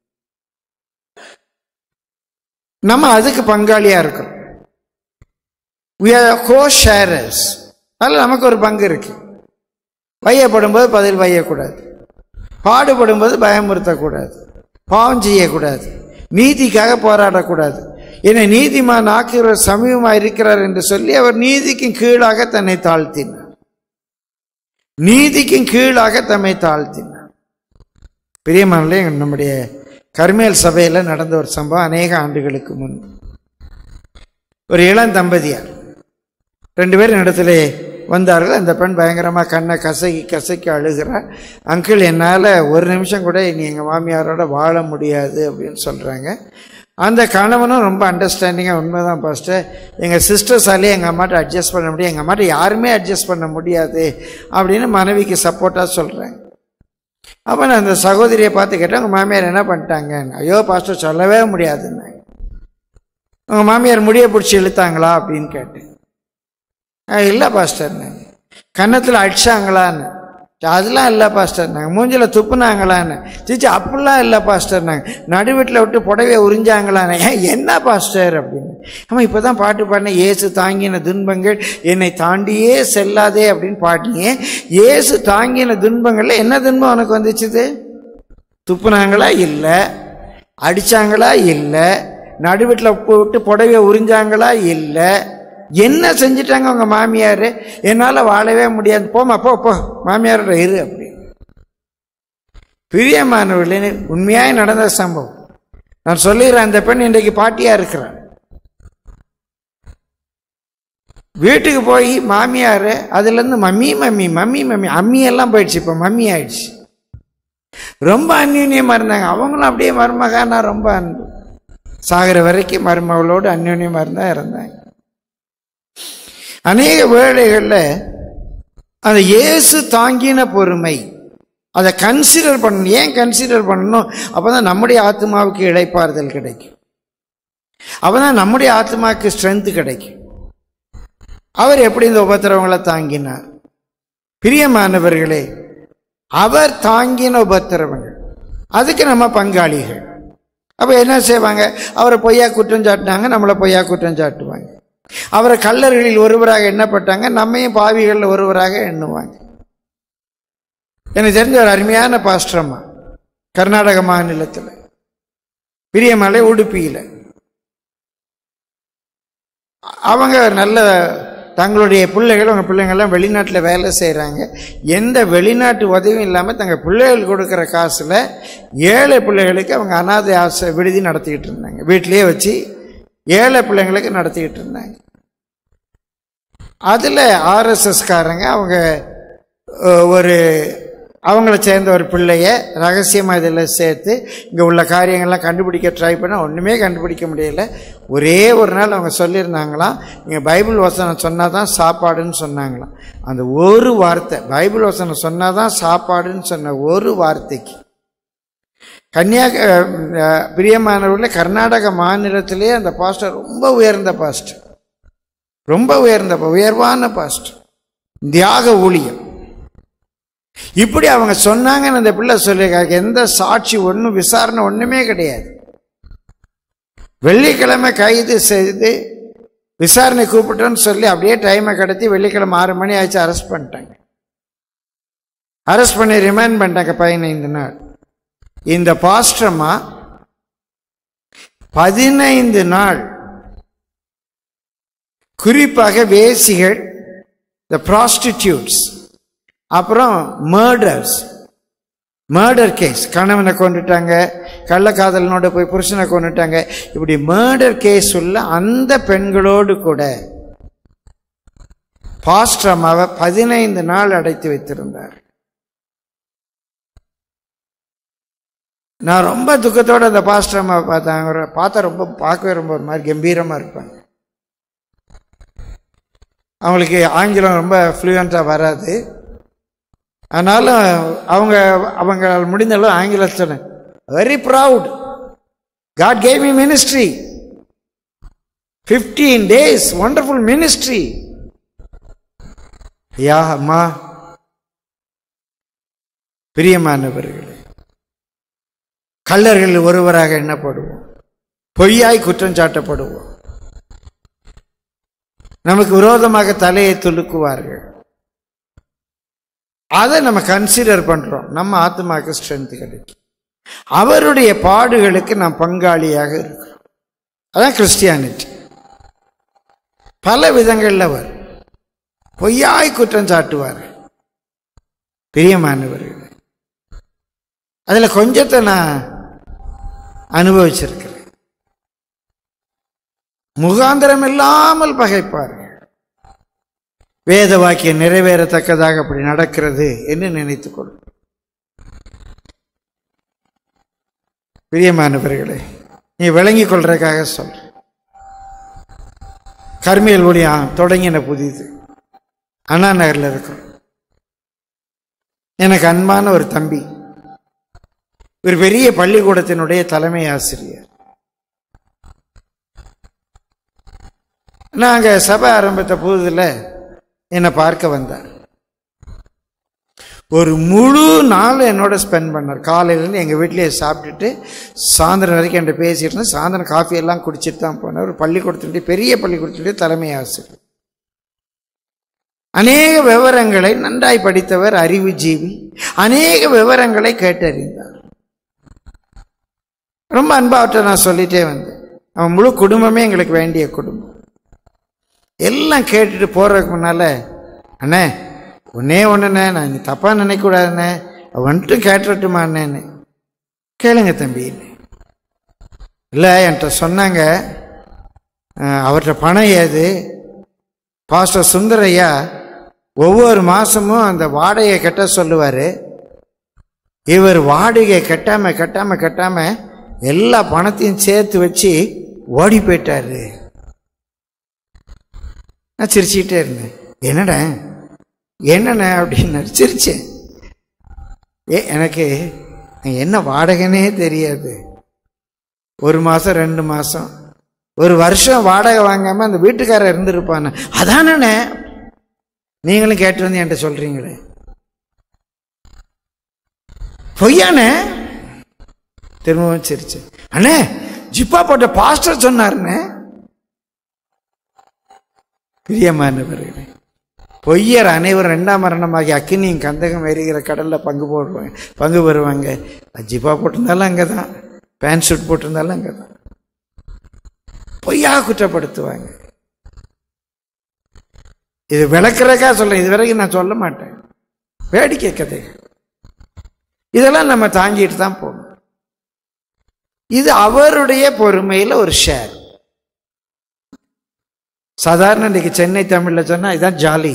நம்ம அதுக்கு பங்காளியா இருக்கிறோம் we are co-sharers அதில் நமக்கு ஒரு பங்கு இருக்கு வையப்படும் போது பதில் வையக்கூடாது பாடுபடும் போது பயமுறுத்தக்கூடாது பாவம் செய்யக்கூடாது நீதிக்காக போராடக்கூடாது என்னை நீதிமான் ஆக்குகிறவர் சமீபமாக இருக்கிறார் என்று சொல்லி அவர் நீதிக்கும் கீழாக தன்னை தாழ்த்தினார் நீதிக்கும் கீழாக தம்மை தாழ்த்தினார் பிரியமானே நம்முடைய கர்மேல் சபையில் நடந்த ஒரு சம்பவம் அநேக ஆண்டுகளுக்கு முன் ஒரு இளம் தம்பதியார் ரெண்டு பேரும் இடத்துல வந்தார்கள் அந்த பெண் பயங்கரமாக கண்ணை கசக்கி கசக்கி அழுகிறார் அங்கிள் என்னால் ஒரு நிமிஷம் கூட இனி எங்கள் மாமியாரோட வாழ முடியாது அப்படின்னு சொல்கிறாங்க அந்த கணவனும் ரொம்ப அண்டர்ஸ்டாண்டிங்காக உண்மைதான் பாஸ்டர் எங்கள் சிஸ்டர்ஸாலே எங்கள் அம்மாட்ட அட்ஜஸ்ட் பண்ண முடியும் எங்கள் அம்மாட்ட யாருமே அட்ஜஸ்ட் பண்ண முடியாது அப்படின்னு மனைவிக்கு சப்போர்ட்டாக சொல்கிறாங்க அப்போ நான் அந்த சகோதரியை பார்த்து கேட்டேன் உங்கள் மாமியார் என்ன பண்ணிட்டாங்க ஐயோ பாஸ்டர் சொல்லவே முடியாதுன்னு உங்கள் மாமியார் முடிய பிடிச்சி இழுத்தாங்களா அப்படின்னு கேட்டேன் இல்லை பாஸ்டர் கன்னத்தில் அடிச்சாங்களான்னு அதெல்லாம் இல்லை பாஸ்டர் நாங்கள் மூஞ்சில் துப்புனாங்களான்னு சிச்சி அப்படிலாம் இல்லை பாஸ்டர் நாங்கள் நடுவீட்டில் விட்டு புடவைய உறிஞ்சாங்களான்னு ஏன் என்ன பாஸ்டர் அப்படின்னு ஆமாம் இப்போ தான் பாட்டு பாடினேன் இயேசு தாங்கின துன்பங்கள் என்னை தாண்டியே செல்லாதே அப்படின்னு பாடினீங்க இயேசு தாங்கின துன்பங்கள்ல என்ன துன்பம் உனக்கு வந்துச்சுது துப்புனாங்களா இல்லை அடிச்சாங்களா இல்லை நடுவீட்டில் விட்டு புடவைய உறிஞ்சாங்களா இல்லை என்ன செஞ்சிட்டாங்க உங்க மாமியார் என்னால் வாழவே முடியாது போமா போ போ மாமியாரோட இரு அப்படி பிரியமானவர்களே உண்மையாய் நடந்த சம்பவம் நான் சொல்லிடுறேன் அந்த பெண் இன்றைக்கு பாட்டியா இருக்கிறான் வீட்டுக்கு போய் மாமியார் அதுலேருந்து மம்மி மம்மி மம்மி மம்மி அம்மி எல்லாம் போயிடுச்சு இப்போ மம்மி ஆயிடுச்சு ரொம்ப அந்யூன்யமாக இருந்தாங்க அவங்களும் அப்படியே மருமகானா ரொம்ப அன்பு சாகிற வரைக்கும் மருமகளோடு அந்யூன்யமாக இருந்தா இருந்தாங்க அநேக வேளைகளில் அந்த இயேசு தாங்கின பொறுமை அதை கன்சிடர் பண்ணணும் ஏன் கன்சிடர் பண்ணணும் அப்போ தான் நம்முடைய ஆத்மாவுக்கு இழைப்பாறுதல் கிடைக்கும் அப்போ தான் நம்முடைய ஆத்மாவுக்கு ஸ்ட்ரென்த் கிடைக்கும் அவர் எப்படி இந்த உபத்திரவங்களை தாங்கினார் பிரியமானவர்களே அவர் தாங்கின உபத்திரவங்கள் அதுக்கு நம்ம பங்காளிகள் அப்போ என்ன செய்வாங்க அவரை பொய்யா குற்றம் சாட்டினாங்க நம்மளை பொய்யா குற்றம் சாட்டுவாங்க அவரை கல்லர்களில் ஒருவராக எண்ணப்பட்டாங்க நம்மையும் பாவிகளில் ஒருவராக எண்ணுவாங்க எனக்கு தெரிஞ்ச ஒரு அருமையான பாஸ்டரம்மா கர்நாடக மாநிலத்தில் பிரியமலை உடுப்பியில் அவங்க நல்ல தங்களுடைய பிள்ளைகள் அவங்க பிள்ளைங்கள்லாம் வெளிநாட்டில் வேலை செய்கிறாங்க எந்த வெளிநாட்டு உதவியும் இல்லாமல் தங்கள் பிள்ளைகள் கொடுக்குற காசில் ஏழை பிள்ளைகளுக்கு அவங்க அனாதை ஆசை விடுதி நடத்திக்கிட்டு இருந்தாங்க வீட்டிலேயே வச்சு ஏழை பிள்ளைங்களுக்கு நடத்திக்கிட்டு இருந்தாங்க அதில் ஆர்எஸ்எஸ்காரங்க அவங்க அஹ், ஒரு அவங்கள சேர்ந்த ஒரு பிள்ளைய ரகசியமாக இதில் சேர்த்து இங்கே உள்ள காரியங்கள்லாம் கண்டுபிடிக்க ட்ரை பண்ண ஒன்றுமே கண்டுபிடிக்க முடியல ஒரே ஒரு நாள் அவங்க சொல்லியிருந்தாங்களாம் நீங்கள் பைபிள் வசனம் சொன்னால் தான் சாப்பாடுன்னு சொன்னாங்களாம் அந்த ஒரு வார்த்தை பைபிள் வசனம் சொன்னால் தான் சாப்பாடுன்னு சொன்ன ஒரு வார்த்தைக்கு கன்னியாக அஹ், பிரியமானவர்களே கர்நாடக மாநிலத்திலே அந்த பாஸ்டர் ரொம்ப உயர்ந்த பாஸ்டர் ரொம்ப உயர்ந்த உயர்வான பாஸ்டர் தியாக ஊழியம் இப்படி அவங்க சொன்னாங்கன்னு அந்த பிள்ளை சொல்லியிருக்காங்க எந்த சாட்சி ஒன்றும் விசாரணை ஒன்றுமே கிடையாது வெள்ளிக்கிழமை கைது செய்து விசாரணை கூப்பிட்டோன்னு சொல்லி அப்படியே டைமை கடத்தி வெள்ளிக்கிழமை ஆறு மணி ஆச்சு அரெஸ்ட் பண்ணிட்டாங்க அரெஸ்ட் பண்ணி ரிமைண்ட் பண்ணிட்டாங்க பதினைந்து நாள் இந்த பாஸ்டர்மா பதினைந்து நாள் குறிப்பாக வேசிகள் த ப்ராஸ்டிடியூட்ஸ் அப்புறம் மர்டர்ஸ் மர்டர் கேஸ் கணவனை கொண்டுட்டாங்க கள்ளக்காதலனோட போய் புருஷனை கொண்டுட்டாங்க இப்படி மர்டர் கேஸ் உள்ள அந்த பெண்களோடு கூட பாஸ்டர் அம்மாவை பதினைந்து நாள் அடைத்து வைத்திருந்தார் நான் ரொம்ப துக்கத்தோட அந்த பாஸ்டர் அம்மாவை பார்த்தேன் அவரை பார்த்தா ரொம்ப பார்க்கவே ரொம்ப ஒரு மாதிரி கம்பீரமாக இருப்பாங்க அவங்களுக்கு ஆங்கிலம் ரொம்ப ஃப்ளூயண்ட்டாக வராது ஆனாலும் அவங்க அவங்க முடிந்த அளவு ஆங்கிலத்தில் very proud God gave me ministry fifteen days wonderful ministry ஐயா அம்மா பிரியமானவர்களே கள்ளர்கள் ஒருவராக எண்ணப்படுவோம் பொய்யாய் குற்றம் சாட்டப்படுவோம் நமக்கு விரோதமாக தலையை துலுக்குவார்கள் அதை நம்ம கன்சிடர் பண்றோம் நம்ம ஆத்மாக்கு ஸ்ட்ரென்த் கிடைக்கும் அவருடைய பாடுகளுக்கு நாம் பங்காளியாக இருக்கிறோம் அதான் கிறிஸ்டியானிட்டி பல விதங்கள்ல வரும் பொய்யாய் குற்றம் சாட்டுவார் பிரியமானவர்கள் அதுல கொஞ்சத்தை நான் அனுபவிச்சிருக்கிறேன் முகாந்திரம் இல்லாமல் பகைப்பார்கள் வேத வாக்கியம் நிறைவேறத்தக்கதாக அப்படி நடக்கிறது என்று நினைத்துக் கொள்ளும் பிரியமானவர்களே நீ விளங்கிக் கொள்றதுக்காக சொல்றேன் கர்மியல் ஒளியாம் தொடங்கின புதிது அண்ணா நகரில் இருக்கிறோம் எனக்கு அன்பான ஒரு தம்பி ஒரு பெரிய பள்ளிக்கூடத்தினுடைய தலைமை ஆசிரியர் நாங்கள் சபை ஆரம்பித்த புதுதில் என்னை பார்க்க வந்தார் ஒரு முழு நாள் என்னோட ஸ்பெண்ட் பண்ணார் காலையிலேருந்து எங்கள் வீட்டிலேயே சாப்பிட்டுட்டு சாயந்தரம் வரைக்கும் என்கிட்ட பேசிட்டு இருந்தேன் சாயந்தரம் காஃபி எல்லாம் குடிச்சிட்டு தான் போனார் ஒரு பள்ளிக்கூடத்துடைய பெரிய பள்ளிக்கூடத்துடைய தலைமை ஆசிரியர் அநேக விவரங்களை நன்றாய் படித்தவர் அறிவுஜீவி அநேக விவரங்களை கேட்டறிந்தார் ரொம்ப அன்பா அவர்கிட்ட நான் சொல்லிட்டே வந்தேன் அவன் முழு குடும்பமே எங்களுக்கு வேண்டிய குடும்பம் எல்லாம் கேட்டுட்டு போறதுக்கு முன்னால அண்ணே ஒன்னே ஒன்றுண்ணே நான் நீ தப்பாக நினைக்கக்கூடாதுண்ணே அவ வந்துட்டு கேட்டுட்டுமா அண்ணேன்னு கேளுங்க தம்பி இல்லை என்கிட்ட சொன்னாங்க அஹ், அவர்கிட்ட பணம் ஏது பாஸ்டர் சுந்தரையா ஒவ்வொரு மாதமும் அந்த வாடகையை கட்ட சொல்லுவார் இவர் வாடகை கட்டாம கட்டாம கட்டாம எல்லா பணத்தையும் சேர்த்து வச்சு ஓடி போயிட்டாரு நான் சிரிச்சுக்கிட்டே இருந்தேன் என்னடா என்னண்ணே அப்படின்னாரு சிரிச்சேன் ஏ எனக்கு என்ன வாடகைனே தெரியாது ஒரு மாதம் ரெண்டு மாதம் ஒரு வருஷம் வாடகை வாங்காம அந்த வீட்டுக்காரர் இருந்திருப்பானே அதானண்ணே நீங்களும் கேட்டு வந்து என்கிட்ட சொல்றீங்களே பொய்யானே திரும்பவும் சிரிச்சு அண்ணே ஜிப்பா போட்ட பாஸ்டர் சொன்னாருண்ணே பிரியமானவர்களே பொய்யர் அனைவரும் ரெண்டாம் மரணமாகி அக்கினியும் கந்தகம் எரிகிற கடல்ல பங்கு போடுவாங்க பங்கு பெறுவாங்க அது ஜிப்பா போட்டிருந்தாலும் அங்கே தான் பேண்ட் ஷூட் போட்டிருந்தாலும் அங்கே தான் பொய்யா குற்றப்படுத்துவாங்க இது விளக்குறக்கா சொல்றேன் இது வரைக்கும் நான் சொல்ல மாட்டேன் வேடிக்கை கதைகள் இதெல்லாம் நம்ம தாங்கிட்டு தான் போகணும் இது அவருடைய பொறுமையில் ஒரு ஷேர் சாதாரண இன்னைக்கு சென்னை தமிழில் சொன்னால் இதான் ஜாலி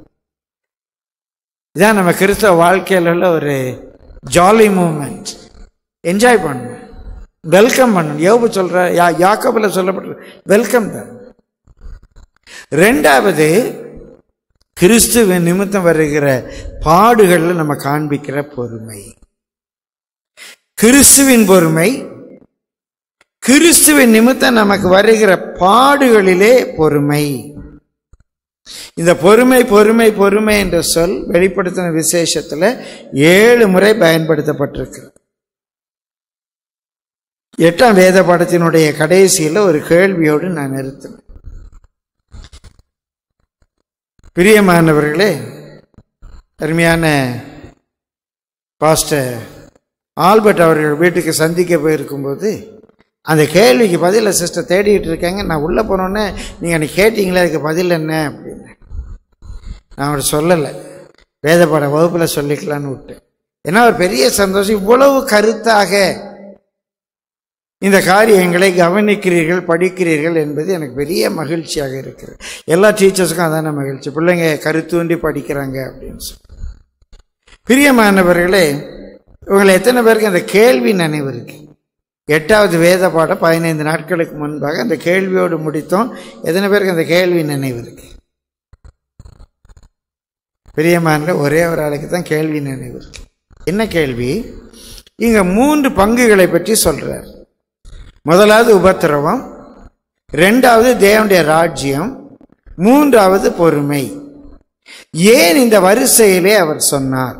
இதான் நம்ம கிறிஸ்தவ வாழ்க்கையில் உள்ள ஒரு ஜாலி மூமெண்ட் என்ஜாய் பண்ணணும் வெல்கம் பண்ணணும் யோபு சொல்ற யா யாக்கபில் சொல்லப்பட்ட வெல்கம் தான் ரெண்டாவது கிறிஸ்துவின் நிமித்தம் வருகிற பாடுகளில் நம்ம காண்பிக்கிற பொறுமை கிறிஸ்துவின் பொறுமை கிறிஸ்துவின் நிமித்தம் நமக்கு வருகிற பாடுகளிலே பொறுமை இந்த பொறுமை பொறுமை பொறுமை என்ற சொல் வெளிப்படுத்தின விசேஷத்துல ஏழு முறை பயன்படுத்தப்பட்டிருக்கு எட்டாம் வேத பாடத்தினுடைய கடைசியில் ஒரு கேள்வியோடு நான் நிறுத்தினேன் பிரியமானவர்களே அருமையான பாஸ்டர் ஆல்பர்ட் அவர்கள் வீட்டுக்கு சந்திக்க போயிருக்கும்போது அந்த கேள்விக்கு பதிலை சிஸ்டர் தேடிட்டு இருக்காங்க நான் உள்ளே போனோன்னே நீங்கள் அன்னைக்கு கேட்டீங்களே அதுக்கு பதில் என்ன அப்படின்னு நான் அவர் சொல்லலை வேதப்பாட வகுப்பில் சொல்லிக்கலான்னு விட்டேன் ஏன்னா ஒரு பெரிய சந்தோஷம் இவ்வளவு கருத்தாக இந்த காரியங்களை கவனிக்கிறீர்கள் படிக்கிறீர்கள் என்பது எனக்கு பெரிய மகிழ்ச்சியாக இருக்கிறது எல்லா டீச்சர்ஸுக்கும் அதான மகிழ்ச்சி பிள்ளைங்க கருத்தூண்டி படிக்கிறாங்க அப்படின்னு சொல்லி பிரியமானவர்களே உங்களை எத்தனை பேருக்கு அந்த கேள்வி நினைவு இருக்கு எட்டாவது வேத பாடம் பதினைந்து நாட்களுக்கு முன்பாக அந்த கேள்வியோடு முடித்தோம் எத்தனை பேருக்கு அந்த கேள்வி நினைவு இருக்கு பிரியமான ஒரே ஒரு ஆளுக்கு தான் கேள்வி நினைவு இருக்கு என்ன கேள்வி இங்க மூன்று பங்குகளை பற்றி சொல்றார் முதலாவது உபத்திரவம் ரெண்டாவது தேவனுடைய ராஜ்யம் மூன்றாவது பொறுமை ஏன் இந்த வரிசையிலே அவர் சொன்னார்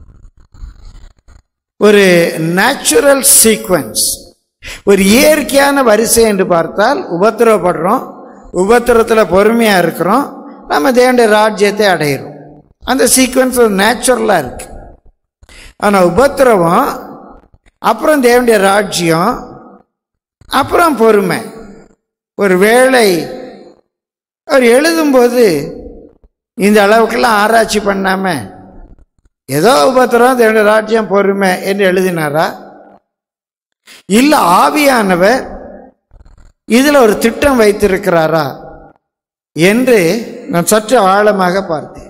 ஒரு நேச்சுரல் சீக்வன்ஸ் ஒரு இயற்கையான வரிசை என்று பார்த்தால் உபத்திரவப்படுறோம் உபத்திரத்தில் பொறுமையா இருக்கிறோம் நம்ம தேவனுடைய ராஜ்யத்தை அடையிறோம் அந்த சீக்வன்ஸ் ஒரு நேச்சுரலா இருக்கு ஆனா உபத்திரவம் அப்புறம் தேவனுடைய ராஜ்யம் அப்புறம் பொறுமை ஒரு வேளை அவர் எழுதும்போது இந்த அளவுக்கெல்லாம் ஆராய்ச்சி பண்ணாம ஏதோ உபத்திரம் தேவனுடைய ராஜ்யம் பொறுமை என்று எழுதினாரா இல்ல ஆவியானவர் இதுல ஒரு திட்டம் வைத்திருக்கிறாரா என்று நான் சற்று ஆழமாக பார்த்தேன்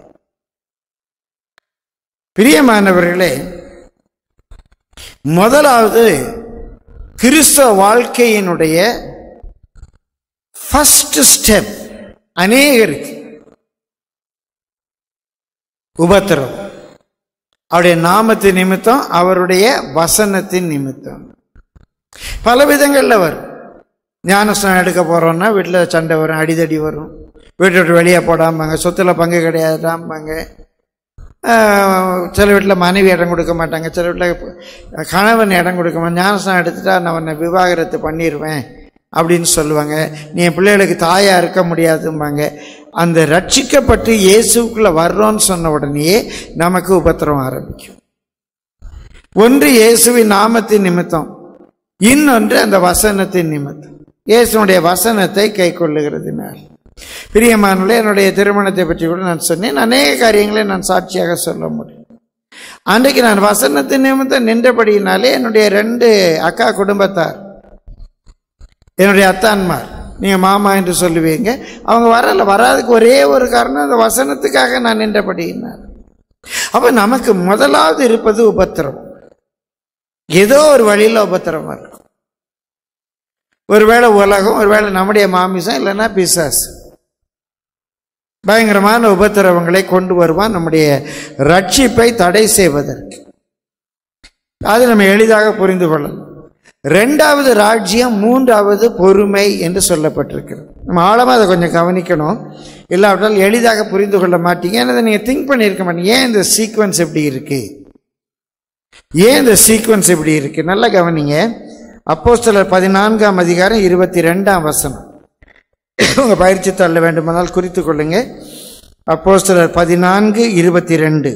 பிரியமானவர்களே முதலாவது கிறிஸ்தவ வாழ்க்கையினுடைய ஃபர்ஸ்ட் ஸ்டெப் அநேகருக்கு உபத்திரம் அவருடைய நாமத்தின் நிமித்தம் அவருடைய வசனத்தின் நிமித்தம் பல விதங்கள்ல வரும் ஞானஸ்நானம் எடுக்க போறோம்னா வீட்டில் சண்டை வரும் அடிதடி வரும் வீட்டை விட்டு வெளியே போடாமாங்க சொத்துல பங்கு கிடையாதாம்பாங்க ஆஹ், சில வீட்டில் மனைவி இடம் கொடுக்க மாட்டாங்க சில வீட்டில் கணவன் இடம் கொடுக்க மாட்டாங்க ஞானஸ்தானம் எடுத்துட்டா நான் உன்னை விவாகரத்து பண்ணிடுவேன் அப்படின்னு சொல்லுவாங்க நீ என் பிள்ளைகளுக்கு தாயா இருக்க முடியாதும்பாங்க அந்த ரட்சிக்கப்பட்டு இயேசுக்குள்ள வர்றோன்னு சொன்ன உடனேயே நமக்கு உபத்திரம் ஆரம்பிக்கும் ஒன்று இயேசுவின் நாமத்தின் நிமித்தம் இன்னொன்று அந்த வசனத்தின் நிமித்தம் இயேசுனுடைய வசனத்தை கை கொள்ளுகிறதுனால் பிரியமானவர்களே என்னுடைய திருமணத்தை பற்றி கூட நான் சொன்னேன் அநேக காரியங்களை நான் சாட்சியாக சொல்ல முடியும் அன்றைக்கு நான் வசனத்தின் நிமித்தம் நின்றபடியினாலே என்னுடைய ரெண்டு அக்கா குடும்பத்தார் என்னுடைய அத்தான்மார் நீங்கள் மாமா என்று சொல்லுவீங்க அவங்க வரல வராதுக்கு ஒரே ஒரு காரணம் அந்த வசனத்துக்காக நான் நின்றபடியினார் அப்போ நமக்கு முதலாவது இருப்பது உபத்திரம் ஏதோ ஒரு வழியில் உபத்திரமா இருக்கும் ஒருவேளை உலகம் ஒருவேளை நம்முடைய மாமிசம் இல்லைன்னா பிசாசு பயங்கரமான உபத்திரவங்களை கொண்டு வருவான் நம்முடைய ரட்சிப்பை தடை செய்வதற்கு அது நம்ம எளிதாக புரிந்து கொள்ளலாம் ரெண்டாவது ராஜ்யம் மூன்றாவது பொறுமை என்று சொல்லப்பட்டிருக்கிறது நம்ம ஆழமாக அதை கொஞ்சம் கவனிக்கணும் இல்லாவிட்டால் எளிதாக புரிந்து கொள்ள மாட்டீங்க அதை நீங்கள் திங்க் பண்ணியிருக்க மாட்டீங்க ஏன் இந்த சீக்வன்ஸ் எப்படி இருக்கு ஏன் இந்த சீக்வன்ஸ் எப்படி இருக்கு நல்லா கவனிங்க அப்போஸ்தலர் பதினான்காம் அதிகாரம் இருபத்தி ரெண்டாம் வசனம் உங்க பயிற்சி தள்ள வேண்டுமானால் குறித்து கொள்ளுங்க அப்போஸ்தலர் பதினான்கு இருபத்தி ரெண்டு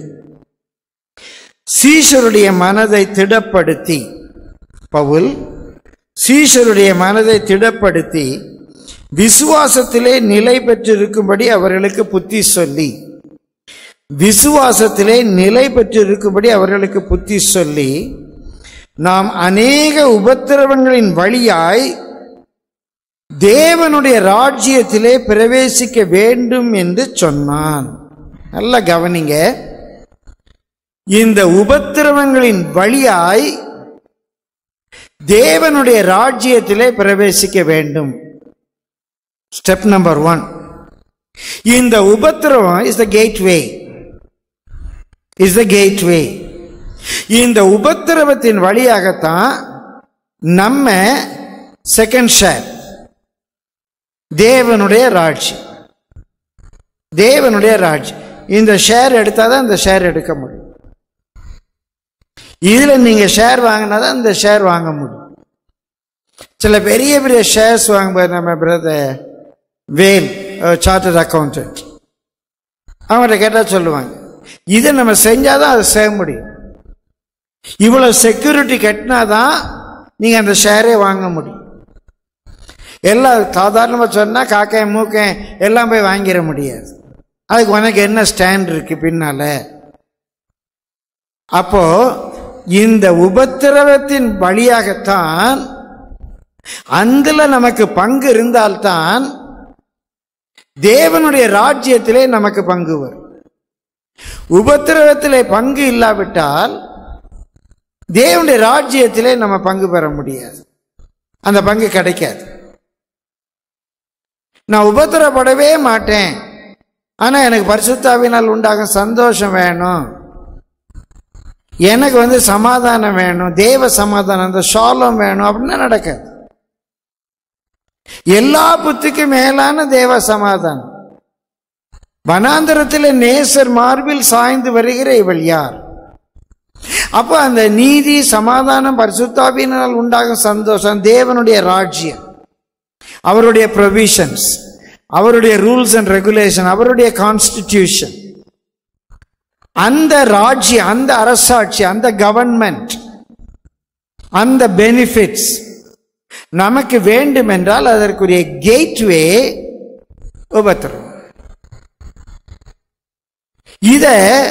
சீஷருடைய மனதை திடப்படுத்தி பவுல் சீஷருடைய மனதை திடப்படுத்தி விசுவாசத்திலே நிலை பெற்றிருக்கும்படி அவர்களுக்கு புத்தி சொல்லி விசுவாசத்திலே நிலை பெற்றிருக்கும்படி அவர்களுக்கு புத்தி சொல்லி நாம் அநேக உபத்திரவங்களின் வழியாய் தேவனுடைய ராஜ்யத்திலே பிரவேசிக்க வேண்டும் என்று சொன்னான் நல்ல கவனிங்க இந்த உபத்திரவங்களின் வழியாய் தேவனுடைய ராஜ்யத்திலே பிரவேசிக்க வேண்டும் ஸ்டெப் நம்பர் ஒன் இந்த உபத்திரவம் is the gateway is the gateway இந்த உபத்திரவத்தின் வழியாகத்தான் நம்ம செகண்ட் ஷேர் தேவனுடைய ராட்சி தேவனுடைய ராட்சி இந்த ஷேர் எடுத்தால் தான் இந்த ஷேர் எடுக்க முடியும் இதில் நீங்கள் ஷேர் வாங்கினா தான் இந்த ஷேர் வாங்க முடியும் சில பெரிய பெரிய ஷேர்ஸ் வாங்கும்போது நம்ம பிரதர் வேல் சார்ட்டர்ட் அக்கௌண்டன்ட் அவங்கள்ட்ட கேட்டால் சொல்லுவாங்க இதை நம்ம செஞ்சால் தான் அதை செய்ய முடியும் இவ்வளோ செக்யூரிட்டி கட்டினா தான் நீங்கள் அந்த ஷேரே வாங்க முடியும் எல்லாம் சாதாரணமாக சொன்னால் காக்காய் மூக்கன் எல்லாம் போய் வாங்கிட முடியாது அதுக்கு உனக்கு என்ன ஸ்டாண்ட் இருக்கு பின்னால அப்போ இந்த உபத்திரவத்தின் வழியாகத்தான் அதில் நமக்கு பங்கு இருந்தால்தான் தேவனுடைய ராஜ்யத்திலே நமக்கு பங்கு வரும் உபத்திரவத்திலே பங்கு இல்லாவிட்டால் தேவனுடைய ராஜ்யத்திலே நம்ம பங்கு பெற முடியாது அந்த பங்கு கிடைக்காது நான் உபத்திரப்படவே மாட்டேன் ஆனா எனக்கு பரிசுத்தாவினால் உண்டாகும் சந்தோஷம் வேணும் எனக்கு வந்து சமாதானம் வேணும் தேவ சமாதானம் அந்த ஷாலம் வேணும் அப்படின்னா நடக்காது எல்லா புத்திக்கும் மேலான தேவ சமாதானம் வனாந்தரத்தில் நேசர் மார்பில் சாய்ந்து வருகிற இவள் யார் அப்போ அந்த நீதி சமாதானம் பரிசுத்தாவினால் உண்டாகும் சந்தோஷம் தேவனுடைய ராஜ்யம் அவருடைய ப்ரொவிஷன்ஸ் அவருடைய ரூல்ஸ் அண்ட் ரெகுலேஷன் அவருடைய கான்ஸ்டிடியூஷன் அந்த ராஜ்யம் அந்த அரசாட்சி அந்த கவர்மெண்ட் அந்த பெனிஃபிட்ஸ் நமக்கு வேண்டும் என்றால் அதற்குரிய கேட்வே உபத்திரம் இத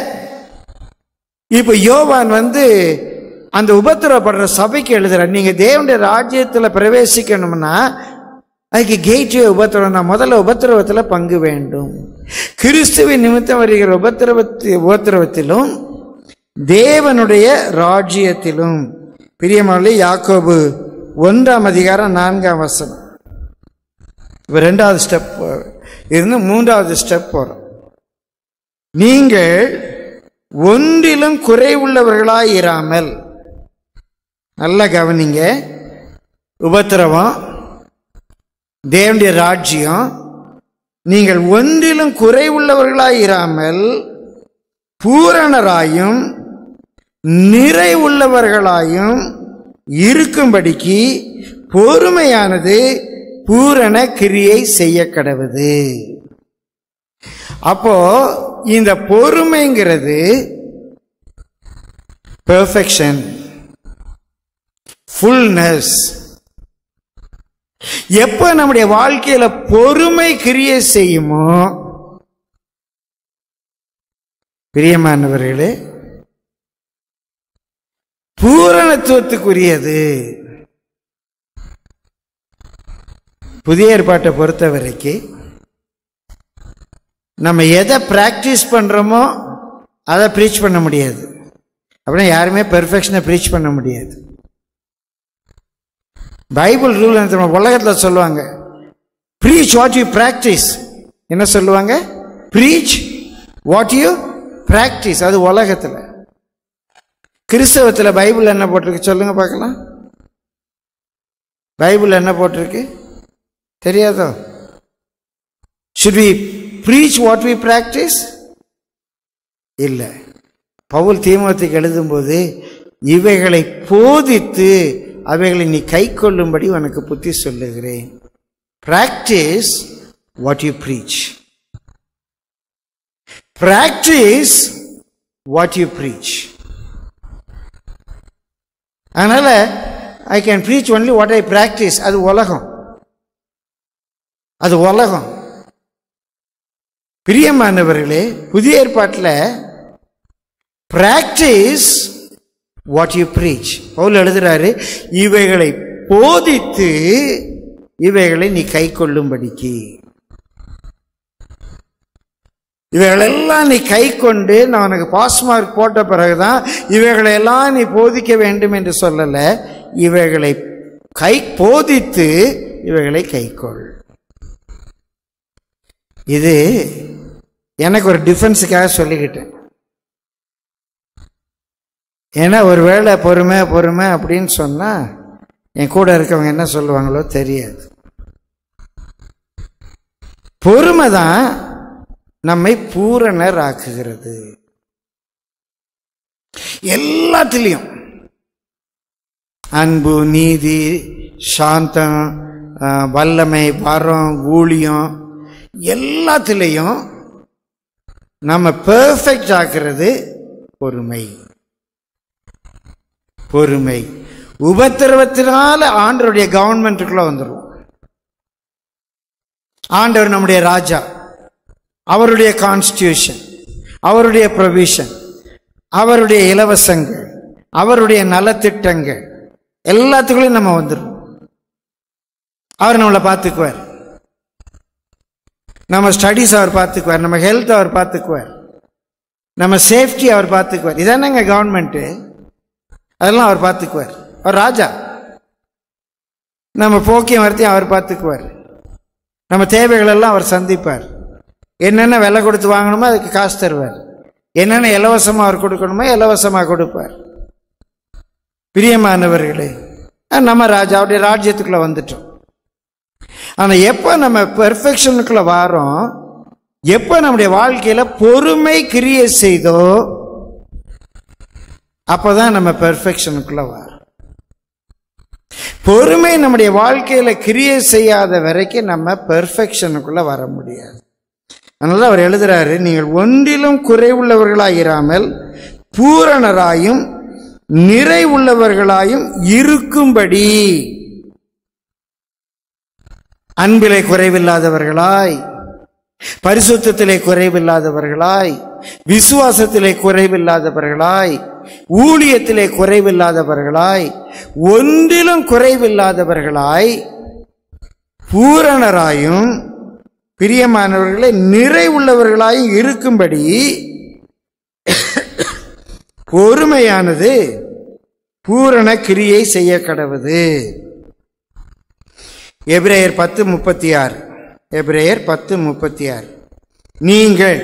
இப்ப யோவான் வந்து அந்த உபத்திரப்படுற சபைக்கு எழுதுற நீங்க தேவனுடைய ராஜ்யத்துல பிரவேசிக்கணும்னா அதுக்கு கேட்வே உபத்திரவம் தான் முதல்ல உபத்திரவத்தில் பங்கு வேண்டும் கிறிஸ்துவின் நிமித்தம் வருகிற உபத்திரவத்தி உபத்திரவத்திலும் தேவனுடைய ராஜ்யத்திலும் பிரியமல்லி யாக்கோபு ஒன்றாம் அதிகாரம் நான்காம் வசனம் இப்போ ரெண்டாவது ஸ்டெப் இருந்து மூன்றாவது ஸ்டெப் போகிறோம் நீங்கள் ஒன்றிலும் குறைவுள்ளவர்களாய் இராமல் நல்லா கவனிங்க உபத்திரவம் தேவனுடைய ராஜ்யம் நீங்கள் ஒன்றிலும் குறைவுள்ளவர்களாயிராமல் பூரணராயும் நிறைவுள்ளவர்களாயும் இருக்கும்படிக்கு பொறுமையானது பூரண கிரியை செய்ய கடவுது அப்போ இந்த பொறுமைங்கிறது பெர்ஃபெக்ஷன் ஃபுல்னஸ் எப்ப நம்முடைய வாழ்க்கையில பொறுமை கிரியை செய்யுமோ பிரியமானவர்களே பூரணத்துவத்துக்குரியது புதிய ஏற்பாட்டை பொறுத்த வரைக்கும் நம்ம எதை பிராக்டிஸ் பண்றோமோ அதை ப்ரீச் பண்ண முடியாது அப்படின்னா யாருமே பெர்ஃபெக்ஷனை ப்ரீச் பண்ண முடியாது பைபிள் ரூல் என்ன தெரியுமா? உலகத்துல சொல்லுவாங்க ப்ரீச் வாட் யூ பிராக்டிஸ் என்ன சொல்லுவாங்க ப்ரீச் வாட் யூ பிராக்டிஸ் அது உலகத்துல கிறிஸ்தவத்துல பைபிள் என்ன போட்டிருக்கு சொல்லுங்க பார்க்கலாம் பைபிள் என்ன போட்டிருக்கு தெரியாதோ should we preach what we practice இல்லை பவுல் தீமோத்துக்கு எழுதும்போது இவைகளை போதித்து அவைகளை நீ கை கொள்ளும்படி உனக்கு புத்தி சொல்லுகிறேன் practice what you preach practice what you preach அதனால I can preach only what I practice அது உலகம் அது உலகம் பிரியமானவர்களே புதிய ஏற்பாட்டில் practice what you preach Paul எழுதுறாரு இவைகளை போதித்து இவைகளை நீ கை கொள்ளும்படிக்கு இவைகளெல்லாம் நீ கை கொண்டு நான் உனக்கு பாஸ் மார்க் போட்ட பிறகுதான் இவைகளெல்லாம் நீ போதிக்க வேண்டும் என்று சொல்லல இவைகளை கை போதித்து இவைகளை கைக்கொள் இது எனக்கு ஒரு டிஃபென்ஸுக்காக சொல்லிக்கிட்டேன் ஏன்னா ஒருவேளை பொறுமை பொறுமை அப்படின்னு சொன்னால் என் கூட இருக்கவங்க என்ன சொல்லுவாங்களோ தெரியாது பொறுமை தான் நம்மை பூரணர் ஆக்குகிறது எல்லாத்திலையும் அன்பு நீதி சாந்தம் அஹ், வல்லமை வரம் ஊழியம் எல்லாத்திலையும் நம்ம பெர்ஃபெக்ட் ஆக்குறது பொறுமை பொறுமை உபத்திரவத்தினால ஆண்டவருடைய கவர்மெண்ட்டுக்குள்ள வந்துடும் ஆண்டவர் நம்முடைய ராஜா அவருடைய கான்ஸ்டியூஷன் அவருடைய ப்ரொவிஷன் அவருடைய இலவசங்கள் அவருடைய நலத்திட்டங்கள் எல்லாத்துக்குள்ளேயும் நம்ம வந்துடும் அவர் நம்மளை பார்த்துக்குவார் நம்ம ஸ்டடீஸ் அவர் பார்த்துக்குவார் நம்ம ஹெல்த் அவர் பார்த்துக்குவார் நம்ம சேஃப்டி அவர் பார்த்துக்குவார் இதானங்க கவர்மெண்ட்டு அதெல்லாம் அவர் பார்த்துக்குவார் அவர் ராஜா நம்ம போக்கியம் வரத்தையும் அவர் பார்த்துக்குவார் நம்ம தேவைகள் எல்லாம் அவர் சந்திப்பார் என்னென்ன விலை கொடுத்து வாங்கணுமோ அதுக்கு காசு தருவார் என்னென்ன இலவசமாக அவர் கொடுக்கணுமோ இலவசமாக கொடுப்பார் பிரியமானவர்களே அஹ் நம்ம ராஜாவுடைய ராஜ்யத்துக்குள்ள வந்துட்டோம் ஆனால் எப்போ நம்ம பெர்ஃபெக்ஷனுக்குள்ள வாரோம் எப்போ நம்முடைய வாழ்க்கையில் பொறுமை கிரியை செய்தோ அப்பதான் நம்ம பெர்ஃபெக்ஷனுக்குள்ள வரோம் பொறுமை நம்முடைய வாழ்க்கையில கிரியை செய்யாத வரைக்கும் நம்ம பெர்ஃபெக்ஷனுக்குள்ள வர முடியாது அதனால அவர் எழுதுறாரு நீங்கள் ஒன்றிலும் குறைவுள்ளவர்களாயிராமல் பூரணராயும் நிறைவுள்ளவர்களாயும் இருக்கும்படி அன்பிலே குறைவில்லாதவர்களாய் பரிசுத்தத்திலே குறைவில்லாதவர்களாய் விசுவாசத்திலே குறைவில்லாதவர்களாய் ஊழியத்திலே குறைவில்லாதவர்களாய் ஒன்றிலும் குறைவில்லாதவர்களாய் பூரணராயும் பிரியமானவர்களை நிறைவுள்ளவர்களாயும் இருக்கும்படி பொறுமையானது பூரண கிரியை செய்ய கடவுது எபிரேயர் பத்து முப்பத்தி ஆறு எபிரேயர் பத்து முப்பத்தி ஆறு நீங்கள்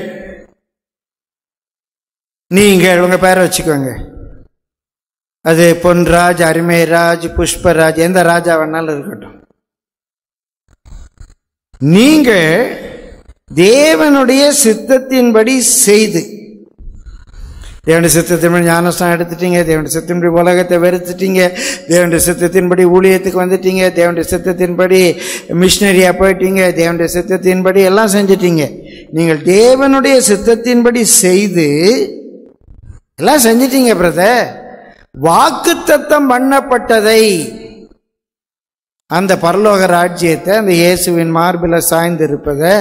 நீங்கள் உங்க பேரை வச்சுக்கோங்க அது பொன்ராஜ் அருமைராஜ் புஷ்பராஜ் எந்த ராஜா வேணாலும் இருக்கட்டும் நீங்கள் தேவனுடைய சித்தத்தின்படி செய்து தேவனுடைய சித்தத்தின்படி ஞானஸ்தானம் எடுத்துட்டீங்க தேவனுடைய சித்தத்தின்படி உலகத்தை வெறுத்துட்டீங்க தேவனுடைய சித்தத்தின்படி ஊழியத்துக்கு வந்துட்டீங்க தேவனுடைய சித்தத்தின்படி மிஷினரியா போயிட்டீங்க தேவனுடைய சித்தத்தின்படி எல்லாம் செஞ்சிட்டீங்க நீங்கள் தேவனுடைய சித்தத்தின்படி செய்து எல்லாம் செஞ்சிட்டீங்க பிரதர் வாக்குத்தத்தம் பண்ணப்பட்டதை அந்த பரலோக ராஜ்யத்தை அந்த இயேசுவின் மார்பில் சாய்ந்திருப்பதை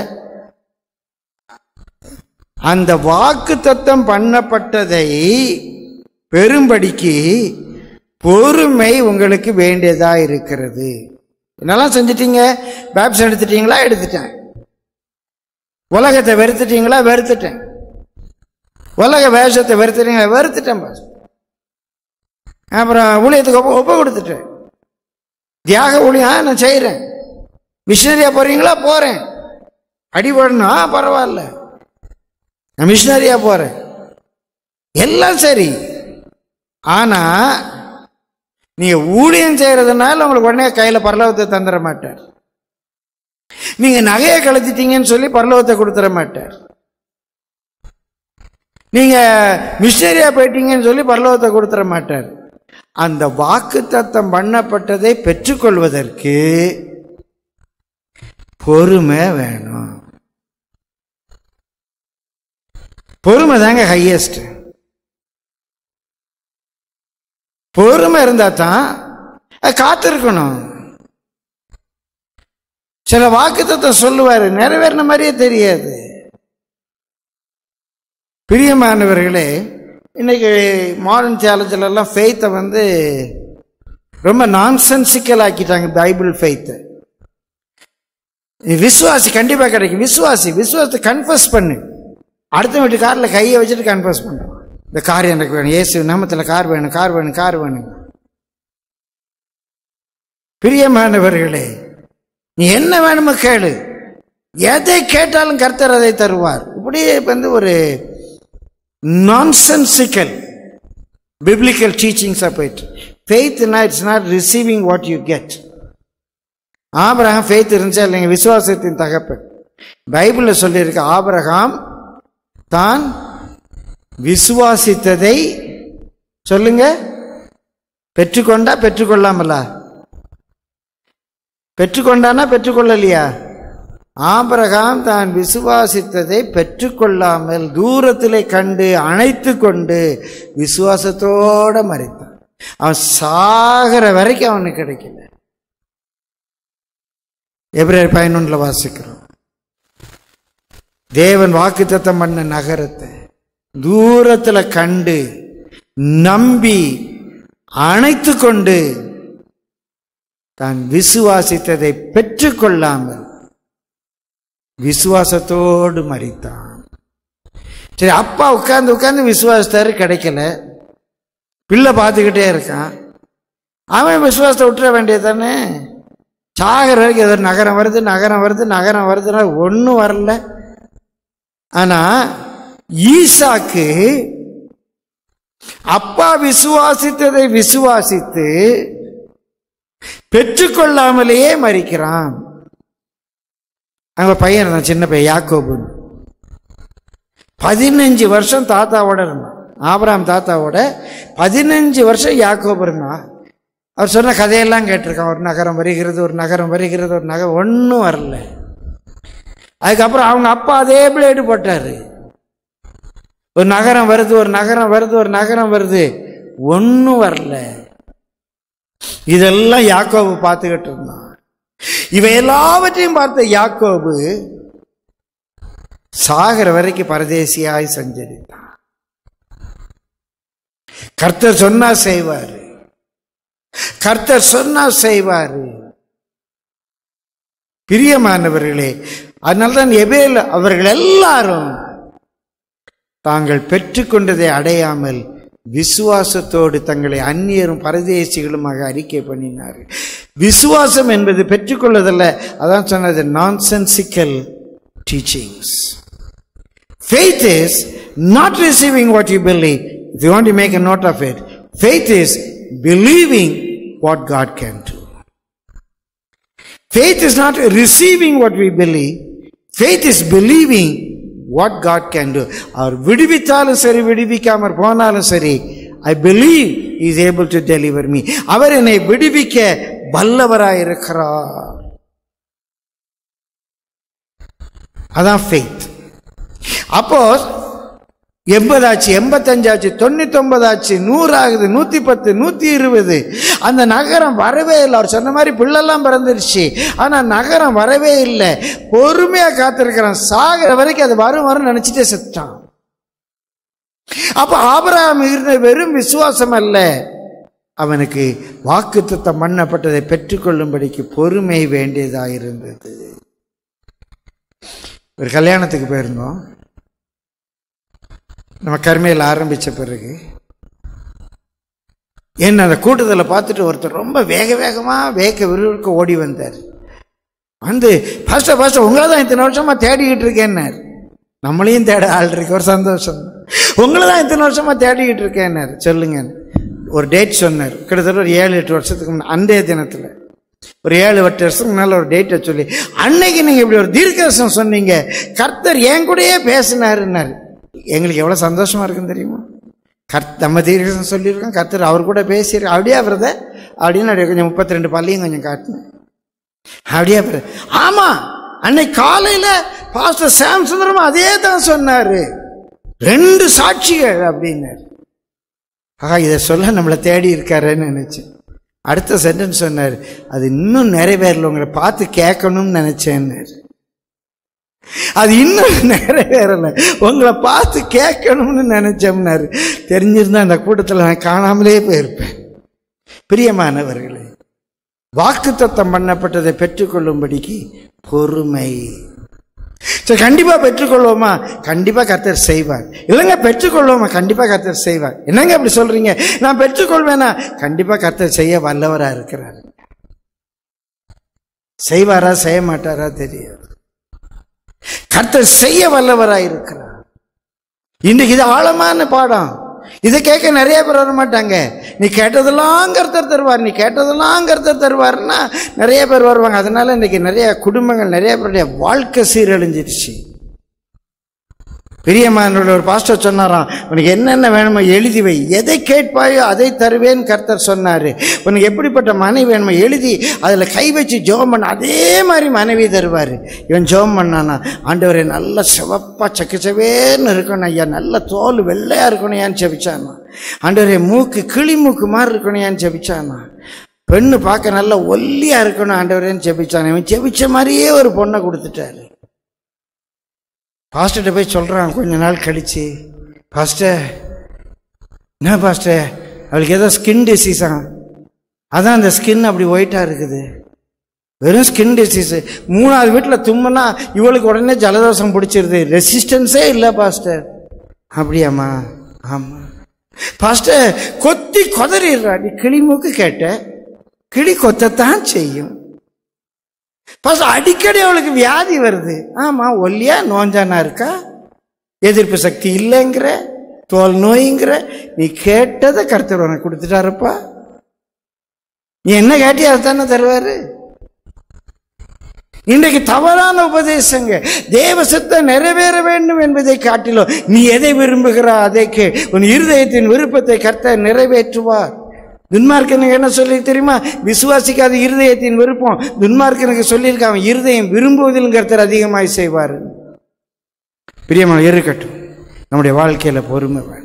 அந்த வாக்கு தத்தம் பண்ணப்பட்டதை பெரும்படிக்கு பொறுமை உங்களுக்கு வேண்டியதா இருக்கிறது என்னெல்லாம் செஞ்சிட்டீங்க பேப்ஸ் எடுத்துட்டீங்களா எடுத்துட்டேன் உலகத்தை வெறுத்துட்டீங்களா வெறுத்துட்டேன் உலக வேஷத்தை வெறுத்துட்டீங்களா வெறுத்துட்டேன் பாஸ் அப்புறம் ஊழியத்துக்கு ஒப்ப ஒப்பு கொடுத்துட்டேன் தியாக ஊழியம் நான் செய்கிறேன் மிஷினரியா போறீங்களா போறேன் அடிபடணும் ஆ பரவாயில்ல நான் மிஷினரியா போறேன் எல்லாம் சரி ஆனா நீங்க ஊழியம் செய்யறதுனால உங்களுக்கு உடனே கையில பரலோகத்தை தந்துட மாட்டார் நீங்க நகையை கலத்திட்டீங்கன்னு சொல்லி பரலோகத்தை கொடுத்துட மாட்டார் நீங்க மிஷினரியா போயிட்டீங்கன்னு சொல்லி பரலோகத்தை கொடுத்துட மாட்டார் அந்த வாக்கு தத்தம் பண்ணப்பட்டதை பெற்றுக்கொள்வதற்கு பொறுமை வேணும் பொறுமை தாங்க ஹையஸ்ட் பொறுமை இருந்தா தான் அது காத்திருக்கணும் சில வாக்குத்தத்தை சொல்லுவாரு நிறைவேறின மாதிரியே தெரியாது பிரியமானவர்களே இன்னைக்கு மாடர்ன் சேலஞ்சில் எல்லாம் ஃபெய்த்தை வந்து ரொம்ப நான்சென்சிக்கல் ஆக்கிட்டாங்க பைபிள் ஃபெய்த்தை விசுவாசி கண்டிப்பாக கிடைக்கும் விசுவாசி விசுவாசத்தை கன்ஃபஸ் பண்ணு அடுத்த வீட்டு காரில் கையை வச்சுட்டு கன்ஃபஸ் பண்ணுறோம் இந்த கார் எனக்கு வேணும் ஏசு நாமத்தில் கார் வேணும் கார் வேணும் கார் வேணும் பிரியமானவர்களே நீ என்ன வேணுமோ கேளு எதை கேட்டாலும் கர்த்தர் அதை தருவார் இப்படியே வந்து ஒரு nonsensical biblical teachings of it ஃபெய்த்னா it's not receiving what you get Abraham faith இருந்துச்சா இல்லைங்க விசுவாசத்தின் தகப்பன் பைபிளில் சொல்லியிருக்கு ஆபிரகாம் தான் விசுவாசித்ததை சொல்லுங்க பெற்றுக்கொண்டா பெற்றுக்கொள்ளாமலா பெற்றுக்கொண்டானா பெற்றுக்கொள்ளலையா ஆபிரகாம் தான் விசுவாசித்ததை பெற்றுக்கொள்ளாமல் தூரத்திலே கண்டு அணைத்து கொண்டு விசுவாசத்தோட மறித்தான் அவன் சாகிற வரைக்கும் அவனுக்கு கிடைக்கல எப்ரேர் பதினொன்றில் வாசிக்கிறோம் தேவன் வாக்குத்தத்தம் பண்ண நகரத்தை தூரத்துல கண்டு நம்பி அணைத்து கொண்டு தான் விசுவாசித்ததை பெற்றுக்கொள்ளாமல் விசுவாசத்தோடு மறித்தான் சரி அப்பா உட்கார்ந்து உட்கார்ந்து விசுவாசத்தாரு கிடைக்கல பிள்ளை பார்த்துக்கிட்டே இருக்கான் அவன் விசுவாசத்தை விட்டுற வேண்டியது தானே சாகிற வரைக்கும் ஏதோ நகரம் வருது நகரம் வருது நகரம் வருதுன்னா ஒன்றும் வரல ஆனா ஈசாக்கு அப்பா விசுவாசித்ததை விசுவாசித்து பெற்றுக்கொள்ளாமலேயே மறிக்கிறான் அங்க பையன் இருந்தான் சின்ன பையன் யாக்கோபு பதினஞ்சு வருஷம் தாத்தாவோட இருந்தான் ஆபராம் தாத்தாவோட பதினஞ்சு வருஷம் யாக்கோபு இருந்தான் அவர் சொன்ன கதையெல்லாம் கேட்டிருக்கான் ஒரு நகரம் வருகிறது ஒரு நகரம் வருகிறது ஒரு நகரம் ஒன்றும் வரல அதுக்கப்புறம் அவங்க அப்பா அதே பிளேடு போட்டாரு ஒரு நகரம் வருது ஒரு நகரம் வருது ஒரு நகரம் வருது ஒன்றும் வரல இதெல்லாம் யாக்கோபு பார்த்துக்கிட்டு இருந்தான் இவை எல்லாவற்றையும் பார்த்த யாக்கோபு சாகிற வரைக்கும் பரதேசியாய் சஞ்சரித்தான் கர்த்தர் சொன்னா செய்வாரு கர்த்தர் சொன்னா செய்வாரு பிரியமானவர்களே அதனால்தான் எபேல் அவர்கள் எல்லாரும் தாங்கள் பெற்றுக்கொண்டதை அடையாமல் விசுவாசத்தோடு தங்களை அந்நியரும் பரதேசிகளுமாக அறிக்கை பண்ணினார்கள் விசுவாசம் என்பது பெற்றுக்கொள்வதல்ல அதான் சொன்னது nonsensical teachings Faith is not receiving what you believe. If you want to make a note of it, faith is believing what God can do. Faith is not receiving what we believe. Faith is believing what God can do அவர் விடுவித்தாலும் சரி விடுவிக்காமற் போனாலும் சரி I believe is able to deliver me அவர் என்னை விடுவிக்க வல்லவராயிருக்கிறார் அதான் ஃபெய்த் அப்போ எண்பதாச்சு எண்பத்தஞ்சாச்சு தொண்ணூத்தொன்பதாச்சு நூறாகுது நூற்றி பத்து நூற்றி இருபது அந்த நகரம் வரவே இல்லை அவர் சொன்ன மாதிரி பிள்ளைலாம் பிறந்துருச்சு ஆனால் நகரம் வரவே இல்லை பொறுமையாக காத்திருக்கிறான் சாகிற வரைக்கும் அது வரும் வரும் நினச்சிட்டே செத்தான் அப்போ ஆபராம் இருந்த வெறும் விசுவாசம் அல்ல அவனுக்கு வாக்குத்தத்தம் பண்ணப்பட்டதை பெற்றுக்கொள்ளும்படிக்கு பொறுமை வேண்டியதாக இருந்தது ஒரு கல்யாணத்துக்கு போயிருந்தோம் நம்ம கர்மையில் ஆரம்பித்த பிறகு என்ன அந்த கூட்டத்தில் பார்த்துட்டு ஒருத்தர் ரொம்ப வேக வேகமாக வேக விறுவிறுக்க ஓடி வந்தார் வந்து ஃபர்ஸ்ட் ஃபர்ஸ்ட் உங்களை தான் இத்தனை வருஷமாக தேடிக்கிட்டு இருக்கேன்னார் நம்மளையும் தேட ஆள் இருக்கு ஒரு சந்தோஷம் உங்களை தான் இத்தனை வருஷமாக தேடிக்கிட்டு இருக்கேன்னார் சொல்லுங்க ஒரு டேட் சொன்னார் கிட்டத்தட்ட ஒரு ஏழு எட்டு வருஷத்துக்கு முன்ன அன்றைய தினத்தில் ஒரு ஏழு எட்டு வருஷத்துக்கு முன்னால் ஒரு டேட்டை சொல்லி அன்னைக்கு நீங்கள் இப்படி ஒரு தீர்க்கதர்சனம் சொன்னீங்க கர்த்தர் என் கூடயே பேசினாருன்னாரு எங்களுக்கு எவ்வளோ சந்தோஷமா இருக்குன்னு தெரியுமா கர்த் நம்ம தீர்க்கதர்சனம் சொல்லியிருக்கோம் கர்த்தர் அவர் கூட பேசியிருக்கோம் அப்படியே அவரத அப்படின்னு அப்படியே கொஞ்சம் முப்பத்தி ரெண்டு பள்ளியும் கொஞ்சம் காட்டினேன் அப்படியே அவர் ஆமாம் அன்னைக்கு காலையில் பாஸ்டர் சாம் சுந்தரம் அதே தான் சொன்னார் ரெண்டு சாட்சிகள் அப்படின்னாரு ஆகா இதை சொல்ல நம்மளை தேடி இருக்காருன்னு நினச்சேன் அடுத்த சென்டென்ஸ் சொன்னார் அது இன்னும் நிறைவேறல உங்களை பார்த்து கேட்கணும்னு நினச்சேன்னாரு அது இன்னும் நிறைவேறல உங்களை பார்த்து கேட்கணும்னு நினைச்சோம்னாரு தெரிஞ்சிருந்தா அந்த கூட்டத்தில் நான் காணாமலே போயிருப்பேன் பிரியமானவர்களே வாக்குத்தத்தம் பண்ணப்பட்டதை பெற்றுக்கொள்ளும்படிக்கு பொறுமை சரி கண்டிப்பா பெற்றுக்கொள்வோமா கண்டிப்பா கர்த்தர் செய்வார் இல்லைங்க பெற்றுக்கொள்வோமா கண்டிப்பா கர்த்தர் செய்வார் என்னங்க அப்படி சொல்றீங்க நான் பெற்றுக்கொள்வேனா கண்டிப்பா கர்த்தர் செய்ய வல்லவரா இருக்கிறார் செய்வாரா செய்ய மாட்டாரா தெரியாது கர்த்தர் செய்ய வல்லவராய் இருக்கிறார் இன்றைக்கு இது ஆழமான பாடம் இதை கேட்க நிறைய பேர் வர மாட்டாங்க நீ கேட்டதெல்லாம் கர்த்தர் தருவார் நீ கேட்டதெல்லாம் கர்த்தர் தருவார்னா நிறைய பேர் வருவாங்க அதனால இன்னைக்கு நிறைய குடும்பங்கள் நிறைய பேருடைய வாழ்க்கை சீரழிஞ்சிருச்சு பிரியமானவர்கள் ஒரு பாஸ்டர் சொன்னாராம் உனக்கு என்னென்ன வேணுமோ எழுதி வை எதை கேட்பாயோ அதை தருவேன் கர்த்தர் சொன்னார் உனக்கு எப்படிப்பட்ட மனைவி வேணுமோ எழுதி அதில் கை வச்சு ஜெபம் பண்ண அதே மாதிரி மனைவி தருவார் இவன் ஜெபம் பண்ணானா ஆண்டவரே நல்ல சிவப்பாக சக்கச்சவேன்னு இருக்கணும் ஐயா நல்ல தோல் வெள்ளையாக இருக்கணும் ஏன்னு ஜெபிச்சானா ஆண்டவரே மூக்கு கிளி மூக்கு மாதிரி இருக்கணும் ஏன்னு ஜெபிச்சானா பெண்ணு பார்க்க நல்ல ஒல்லியாக இருக்கணும் ஆண்டவரேன்னு ஜெபிச்சான் இவன் ஜெபிச்ச மாதிரியே ஒரு பொண்ணை கொடுத்துட்டாரு பாஸ்டர்கிட்ட போய் சொல்கிறான் கொஞ்ச நாள் கழிச்சு பாஸ்டர் என்ன பாஸ்டர் அவளுக்கு ஏதோ ஸ்கின் டிசீஸா அதான் அந்த ஸ்கின் அப்படி ஒயிட்டாக இருக்குது வெறும் ஸ்கின் டிசீஸ் மூணாவது வீட்டில் தும்முனா இவளுக்கு உடனே ஜலதோஷம் பிடிச்சிருது ரெசிஸ்டன்ஸே இல்லை பாஸ்டர் அப்படியாம்மா ஆமாம் பாஸ்டர் கொத்தி கொதறிடுறா நீ கிளி மூக்கு கேட்ட கிளி கொத்தத்தான் செய்யும் பாஸ்டர் அடிக்கடி அவளுக்கு வியாதி வருது ஆமா ஒல்லியா நோஞ்சானா இருக்கா எதிர்ப்பு சக்தி இல்லைங்கிற தோல் நோய்ங்கிற நீ கேட்டதை கருத்தர் உனக்கு கொடுத்துட்டாருப்பா நீ என்ன கேட்டியா அதுதானே தருவாரு இன்றைக்கு தவறான உபதேசங்க தேவ சித்தம் நிறைவேற வேண்டும் என்பதை காட்டிலும் நீ எதை விரும்புகிறா அதை கே உன் இருதயத்தின் விருப்பத்தை கர்த்தர் நிறைவேற்றுவார் துன்மார்க்கனுக்கு என்ன சொல்லி தெரியுமா விசுவாசிக்காத இருதயத்தின் விருப்பம் துன்மார்க்கனுக்கு சொல்லியிருக்கான் இருதயம் விரும்புவதிலும் கர்த்தர் அதிகமாய் செய்வார் பிரியமான இருக்கட்டும் நம்முடைய வாழ்க்கையில பொறுமை வேணும்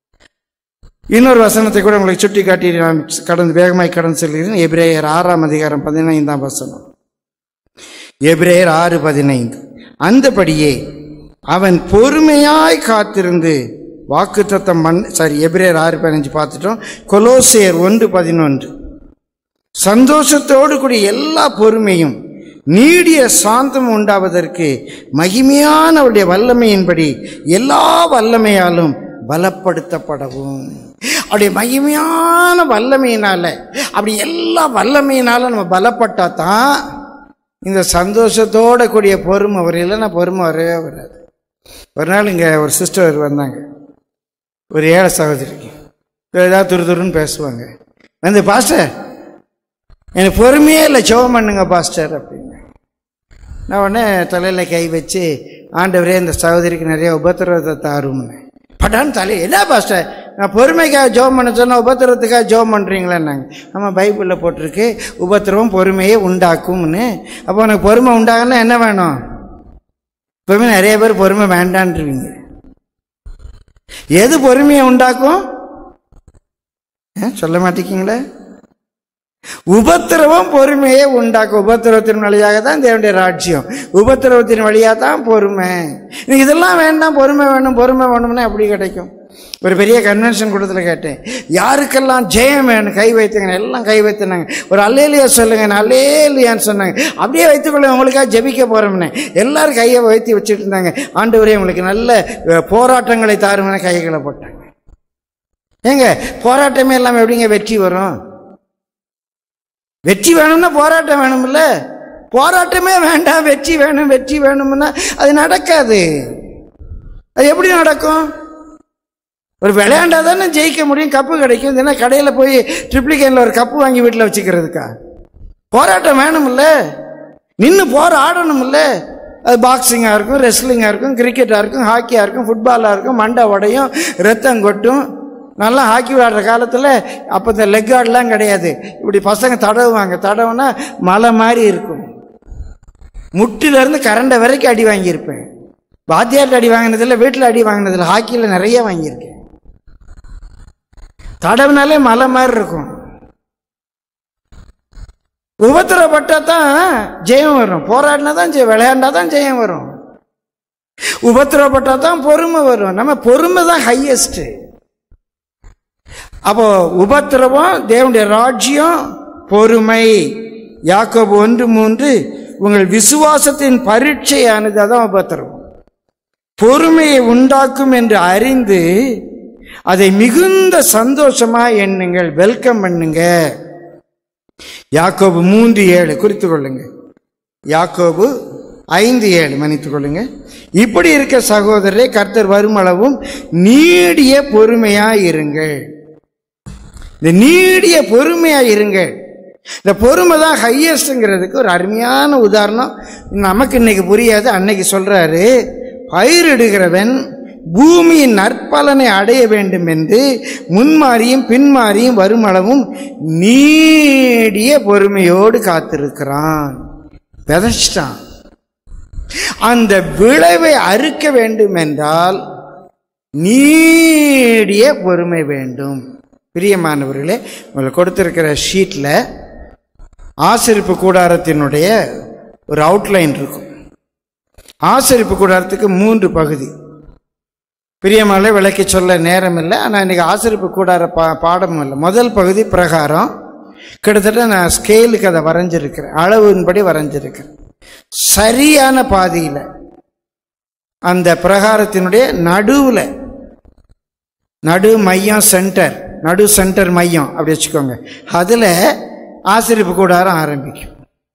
இன்னொரு வசனத்தை கூட உங்களுக்கு சுட்டி காட்டி நான் கடந்து வேகமாய் கடந்து செல்கிறேன் எபிரேயர் ஆறாம் அதிகாரம் பதினைந்தாம் வசனம் எபிரேயர் ஆறு பதினைந்து அந்தபடியே அவன் பொறுமையாய் காத்திருந்து வாக்குத்தத்தம் மண் சாரி எபிரேயர் ஆறு பதினஞ்சு பார்த்துட்டோம் கொலோசியர் ஒன்று பதினொன்று சந்தோஷத்தோடு கூடிய எல்லா பொறுமையும் நீடிய சாந்தம் உண்டாவதற்கு மகிமையான அவருடைய வல்லமையின்படி எல்லா வல்லமையாலும் பலப்படுத்தப்படவும் அப்படியே மகிமையான வல்லமையினால அப்படி எல்லா வல்லமையினால நம்ம பலப்பட்டா தான் இந்த சந்தோஷத்தோட கூடிய பொறுமை வரும் இல்லைன்னா பொறுமை வரவே வராது ஒரு நாள் இங்கே ஒரு சிஸ்டர் வந்தாங்க ஒரு ஏழை சகோதரிக்கு ஏதாவது துரு துருன்னு பேசுவாங்க வந்து பாஸ்டர் எனக்கு பொறுமையே இல்லை ஜெபம் பண்ணுங்க பாஸ்டர் அப்படின்னு நான் உடனே தலையில் கை வச்சு ஆண்டவரே இந்த சகோதரிக்கு நிறைய உபத்திரவத்தை தாரும்னு படான்னு தலை என்ன பாஸ்டர் நான் பொறுமைக்காக ஜோம் பண்ண சொன்னால் உபத்திரவத்துக்காக ஜோம் பண்ணுறீங்களேன்னாங்க ஆமாம் பைபிளில் போட்டிருக்கு உபத்திரவம் பொறுமையை உண்டாக்கும்னு அப்போ உனக்கு பொறுமை உண்டாகனா என்ன வேணும் இப்போவுமே நிறைய பேர் பொறுமை வேண்டான்றீங்க எது பொறுமையை உண்டாக்கும் ஆ, சொல்ல மாட்டேங்கிங்களே உபத்திரவம் பொறுமையை உண்டாக்கும் உபத்திரவத்தின் வழியாக தான் தேவனுடைய ராஜ்யம் உபத்திரவத்தின் வழியாக தான் பொறுமை எனக்கு இதெல்லாம் வேண்டாம் பொறுமை வேணும் பொறுமை வேணும்னா எப்படி கிடைக்கும் ஒரு பெரிய கன்வென்ஷன் கூட்டத்தில் கேட்டேன் யாருக்கெல்லாம் ஜெயம் வேணும் கை வைத்துங்க எல்லாம் கை வைத்துனாங்க ஒரு அல்லேலியா சொல்லுங்க நான் அல்லேலியான்னு சொன்னாங்க அப்படியே வைத்துக்கொள்ள உங்களுக்காக ஜெபிக்க போகிறோம்னே எல்லாரும் கையை வைத்து வச்சுட்டு இருந்தாங்க ஆண்டவரே உங்களுக்கு நல்ல அஹ், போராட்டங்களை தாருமென கைகளை போட்டாங்க ஏங்க போராட்டமே இல்லாமல் எப்படிங்க வெற்றி வரும் வெற்றி வேணும்னா போராட்டம் வேணும்ல போராட்டமே வேண்டாம் வெற்றி வேணும் வெற்றி வேணும்னா அது நடக்காது அது எப்படி நடக்கும் ஒரு விளையாண்டா தானே ஜெயிக்க முடியும் கப்பு கிடைக்கும் இதுனா கடையில் போய் ட்ரிப்ளிகேனில் ஒரு கப்பு வாங்கி வீட்டில் வச்சுக்கிறதுக்கா போராட்டம் வேணும்ல நின்று போற ஆடணும்ல அது பாக்ஸிங்காக இருக்கும் ரெஸ்லிங்காக இருக்கும் கிரிக்கெட்டாக இருக்கும் ஹாக்கியாக இருக்கும் ஃபுட்பாலாக இருக்கும் மண்டை உடையும் ரத்தம் கொட்டும் நல்லா ஹாக்கி விளையாடுற காலத்தில் அப்போ இந்த லெக் கார்டெலாம் கிடையாது இப்படி பசங்க தடவுவாங்க தடவுனா மலை மாதிரி இருக்கும் முட்டிலேருந்து கரண்டை வரைக்கும் அடி வாங்கியிருப்பேன் வாத்தியார்ட்ட அடி வாங்கினதில்ல வீட்டில் அடி வாங்கினதில்ல ஹாக்கியில் நிறைய வாங்கியிருக்கேன் தடவுனாலே மலை மாதிரி இருக்கும் உபத்திரப்பட்டா தான் ஜெயம் வரும் போராடினா தான் ஜெயம் விளையாண்டா தான் ஜெயம் வரும் உபத்திரப்பட்டா தான் பொறுமை வரும் நம்ம பொறுமை தான் ஹையஸ்ட் அப்போ உபத்திரவம் தேவனுடைய ராஜ்யம் பொறுமை யாக்கோபு ஒன்று மூன்று உங்கள் விசுவாசத்தின் பரீட்சையானது அதான் உபத்திரவம் பொறுமையை உண்டாக்கும் என்று அறிந்து அதை மிகுந்த சந்தோஷமா எண்ணுங்கள் வெல்கம் பண்ணுங்க யாக்கோபு மூன்று ஏழு குறித்து கொள்ளுங்க யாக்கோபு ஐந்து ஏழு மன்னித்துக் கொள்ளுங்க இப்படி இருக்க சகோதரரே கர்த்தர் வருமளவும் நீடிய பொறுமையா இருங்கள் இந்த நீடிய பொறுமையா இருங்கள் இந்த பொறுமை தான் ஹையஸ்ட்ங்கிறதுக்கு ஒரு அருமையான உதாரணம் நமக்கு இன்னைக்கு புரியாது அன்னைக்கு சொல்றாரு பயிரிடுகிறவன் பூமியின் நற்பலனை அடைய வேண்டும் என்று முன்மாறியும் பின்மாறியும் வருமளவும் நீடிய பொறுமையோடு காத்திருக்கிறான் விதைச்சிட்டான் அந்த விளைவை அறுக்க வேண்டும் என்றால் நீடிய பொறுமை வேண்டும் பிரியமானவர்களே உங்களுக்கு கொடுத்திருக்கிற ஷீட்டில் ஆசிரிப்பு கூடாரத்தினுடைய ஒரு அவுட்லைன் இருக்கும் ஆசிரிப்பு கூடாரத்துக்கு மூன்று பகுதி பிரியமாலை விளக்கி சொல்ல நேரம் இல்லை ஆனால் இன்னைக்கு ஆசிரிப்பு கூடார பா பாடமும் இல்லை முதல் பகுதி பிரகாரம் கிட்டத்தட்ட நான் ஸ்கேலுக்கு அதை வரைஞ்சிருக்கிறேன் அளவின்படி வரைஞ்சிருக்கிறேன் சரியான பாதியில் அந்த பிரகாரத்தினுடைய நடுவில் நடு மையம் சென்டர் நடு சென்டர் மையம் அப்படி வச்சுக்கோங்க அதில் ஆசிரிப்பு கூடாரம் ஆரம்பிக்கும்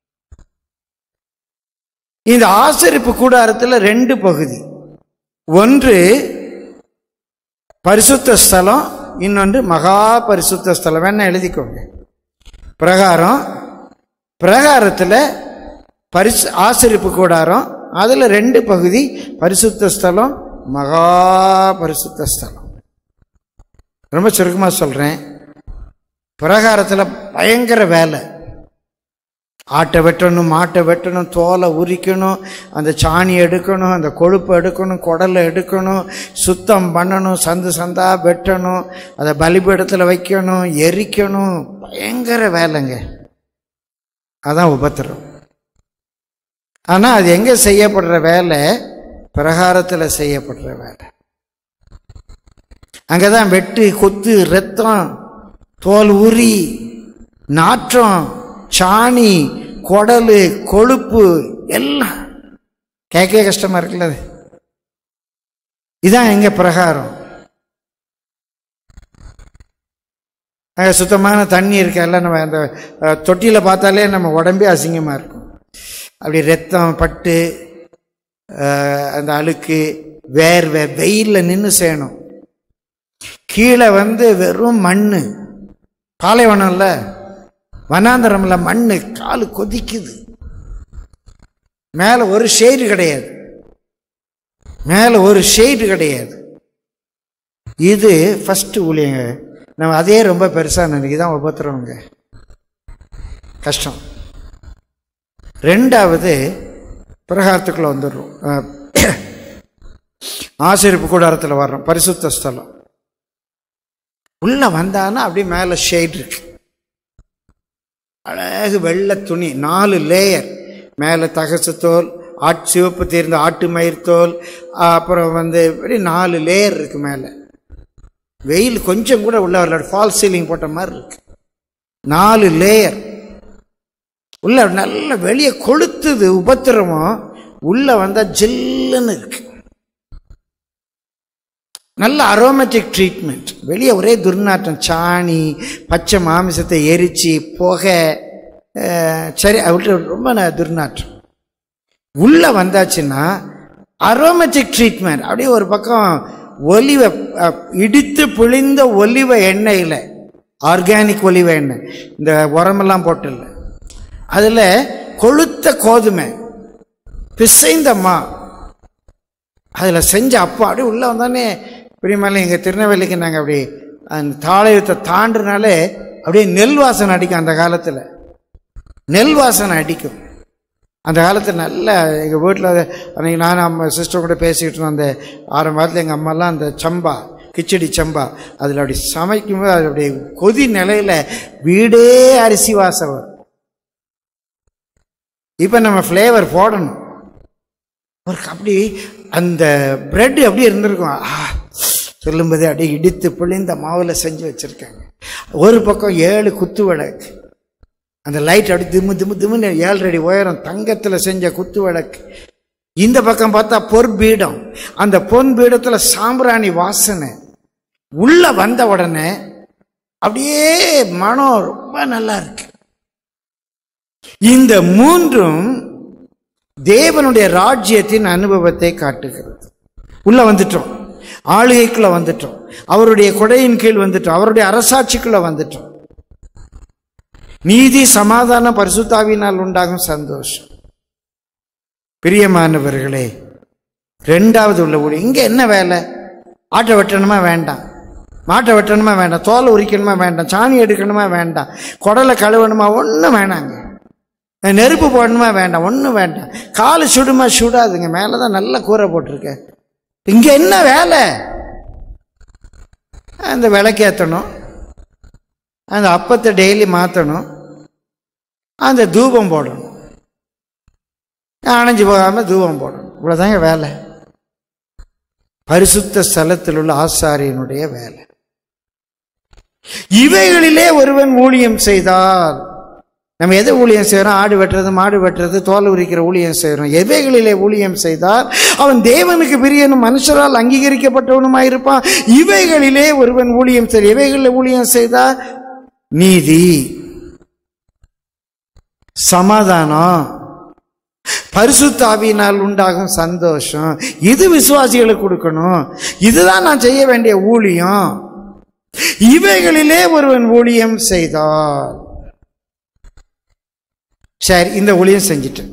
இந்த ஆசிரிப்பு கூடாரத்தில் ரெண்டு பகுதி ஒன்று பரிசுத்த ஸ்தலம் இன்னொன்று மகா பரிசுத்த ஸ்தலம் வேணா எழுதிக்கோங்க பிரகாரம் பிரகாரத்தில் பரிசு ஆசிரிப்பு கூடாரம் அதில் ரெண்டு பகுதி பரிசுத்த ஸ்தலம் மகா பரிசுத்த ஸ்தலம் ரொம்ப சுருக்கமாக சொல்கிறேன் பிரகாரத்தில் பயங்கர வேலை ஆட்டை வெட்டணும் மாட்டை வெட்டணும் தோலை உரிக்கணும் அந்த சாணி எடுக்கணும் அந்த கொழுப்பு எடுக்கணும் குடலை எடுக்கணும் சுத்தம் பண்ணணும் சந்து சந்தா வெட்டணும் அதை பலிபீடத்தில் வைக்கணும் எரிக்கணும் பயங்கர வேலைங்க அதான் உபத்திரம் ஆனால் அது எங்கே செய்யப்படுற வேலை பிரகாரத்தில் செய்யப்படுற வேலை அங்கே தான் வெட்டு கொத்து ரத்தம் தோல் உரி நாற்றம் சாணி குடலு கொழுப்பு எல்லாம் கேட்கவே கஷ்டமா இருக்குல்ல அது இதான் எங்க பிரகாரம் அங்கே சுத்தமான தண்ணி இருக்கல்ல நம்ம அந்த அஹ், தொட்டியில பார்த்தாலே நம்ம உடம்பே அசிங்கமாக இருக்கும் அப்படி ரத்தம் பட்டு அஹ், அந்த அழுக்கு வேர்வை வெயிலில் நின்று செய்யணும் கீழே வந்து வெறும் மண் பாலைவனம்ல வனாந்தரம்ல மண் காலு கொதிக்குது மேலே ஒரு ஷேடு கிடையாது மேலே ஒரு ஷேடு கிடையாது இது ஃபஸ்ட்டு ஊழியங்க நம்ம அதே ரொம்ப பெருசாக நினைக்கி தான் உபத்திரவங்க கஷ்டம் ரெண்டாவது பிரகாரத்துக்குள்ளே வந்துடுறோம் அஹ், ஆசிரியப்பு கூடாரத்தில் வர்றோம் பரிசுத்த ஸ்தலம் உள்ள வந்தான்னா அப்படியே மேலே ஷேட் இருக்கு அழகு வெள்ளை துணி நாலு லேயர் மேலே தகசு தோல் ஆட் சிவப்பு தீர்ந்த ஆட்டு மயிர் தோல் அப்புறம் வந்து இப்படி நாலு லேயர் இருக்கு மேலே வெயில் கொஞ்சம் கூட உள்ள வரல ஃபால் சீலிங் போட்ட மாதிரி இருக்கு நாலு லேயர் உள்ள நல்ல வெளியே கொளுத்துது உபத்திரமும் உள்ள வந்தா ஜில்லுன்னு இருக்கு நல்ல அரோமேட்டிக் ட்ரீட்மெண்ட் வெளியே ஒரே துர்நாற்றம் சாணி பச்சை மாமிசத்தை எரிச்சு புகை அஹ், சரி அவர்கிட்ட ரொம்ப ந- துர்நாற்றம் உள்ள வந்தாச்சுன்னா அரோமேட்டிக் ட்ரீட்மெண்ட் அப்படியே ஒரு பக்கம் ஒலிவ அஹ், இடித்து பிழிந்த ஒலிவ எண்ணெயில் ஆர்கானிக் ஒலிவ எண்ணெய் இந்த உரமெல்லாம் போட்டில்ல அதில் கொளுத்த கோதுமை பிசைந்த மா அதில் செஞ்ச அப்பா அப்படியே உள்ளே வந்தானே பிரியமால எங்கள் திருநெல்வேலிக்கு நாங்கள் அப்படி அந்த தாளையத்தை தாண்டினாலே அப்படியே நெல் வாசனை அடிக்கும் அந்த காலத்தில் நெல் வாசனை அடிக்கும் அந்த காலத்தில் நல்ல எங்கள் வீட்டில் அன்றைக்கி நான் அம்மா சிஸ்டர் கூட பேசிக்கிட்டு இருந்தோம் அந்த ஆரம்ப காலத்தில் எங்கள் அம்மாலாம் அந்த சம்பா கிச்சடி சம்பா அதில் அப்படி சமைக்கும்போது அது அப்படியே கொதி நிலையில் வீடே அரிசி வாசம் வரும் இப்போ நம்ம ஃப்ளேவர் போடணும் ஒரு அப்படி அந்த பிரெட் அப்படியே இருந்திருக்கும் ஆ, சொல்லும்போதே அப்படியே இடித்து பிழிந்த மாவில் செஞ்சு வச்சுருக்காங்க ஒரு பக்கம் ஏழு குத்து விளக்கு அந்த லைட் அப்படி திம்மு திம்மு திம்முன்னு ஏழு அடி உயரம் தங்கத்தில் செஞ்ச குத்து விளக்கு இந்த பக்கம் பார்த்தா பொற்பீடம் அந்த பொன் பீடத்தில் சாம்பிராணி வாசனை உள்ள வந்த உடனே அப்படியே மனம் ரொம்ப நல்லா இருக்கு இந்த மூன்றும் தேவனுடைய ராஜ்யத்தின் அனுபவத்தை காட்டுகிறது உள்ள வந்துட்டோம் ஆளுகைக்குள்ள வந்துட்டோம் அவருடைய கொடையின் கீழ் வந்துட்டோம் அவருடைய அரசாட்சிக்குள்ள வந்துட்டோம் நீதி சமாதானம் பரிசுத்தாவினால் உண்டாகும் சந்தோஷம் பிரியமானவர்களே ரெண்டாவது உள்ள ஊழி இங்க என்ன வேலை ஆட்டை வெட்டணுமா வேண்டாம் மாட்டை வெட்டணுமா வேண்டாம் தோலை உரிக்கணுமா வேண்டாம் சாணி எடுக்கணுமா வேண்டாம் குடலை கழுவணுமா ஒன்றும் வேணாங்க நெருப்பு போடணுமா வேண்டாம் ஒன்றும் வேண்டாம் காலு சுடுமா சுடாதுங்க மேலே தான் நல்ல கூரை போட்டிருக்கேன் இங்கே என்ன வேலை அந்த விளக்கேற்றணும் அந்த அப்பத்தை டெய்லி மாற்றணும் அந்த தூபம் போடணும் அணைஞ்சு போகாமல் தூபம் போடணும் இவ்வளோதாங்க வேலை பரிசுத்த ஸ்தலத்தில் உள்ள ஆசாரியனுடைய வேலை இவைகளிலே ஒருவன் ஊழியம் செய்தால் நம்ம எதை ஊழியம் செய்கிறோம் ஆடு வெட்டுறது மாடு வெட்டுறது தோல் உரிக்கிற ஊழியம் செய்கிறோம் எவைகளிலே ஊழியம் செய்தால் அவன் தேவனுக்கு பிரியனும் மனுஷரால் அங்கீகரிக்கப்பட்டவனுமாய் இருப்பான் இவைகளிலே ஒருவன் ஊழியம் செய்ய எவைகளில் ஊழியம் செய்தால் நீதி சமாதானம் பரிசுத்தாவியினால் உண்டாகும் சந்தோஷம் இது விசுவாசிகளுக்கு கொடுக்கணும் இதுதான் நான் செய்ய வேண்டிய ஊழியம் இவைகளிலே ஒருவன் ஊழியம் செய்தால் சரி இந்த ஊழியம் செஞ்சுட்டேன்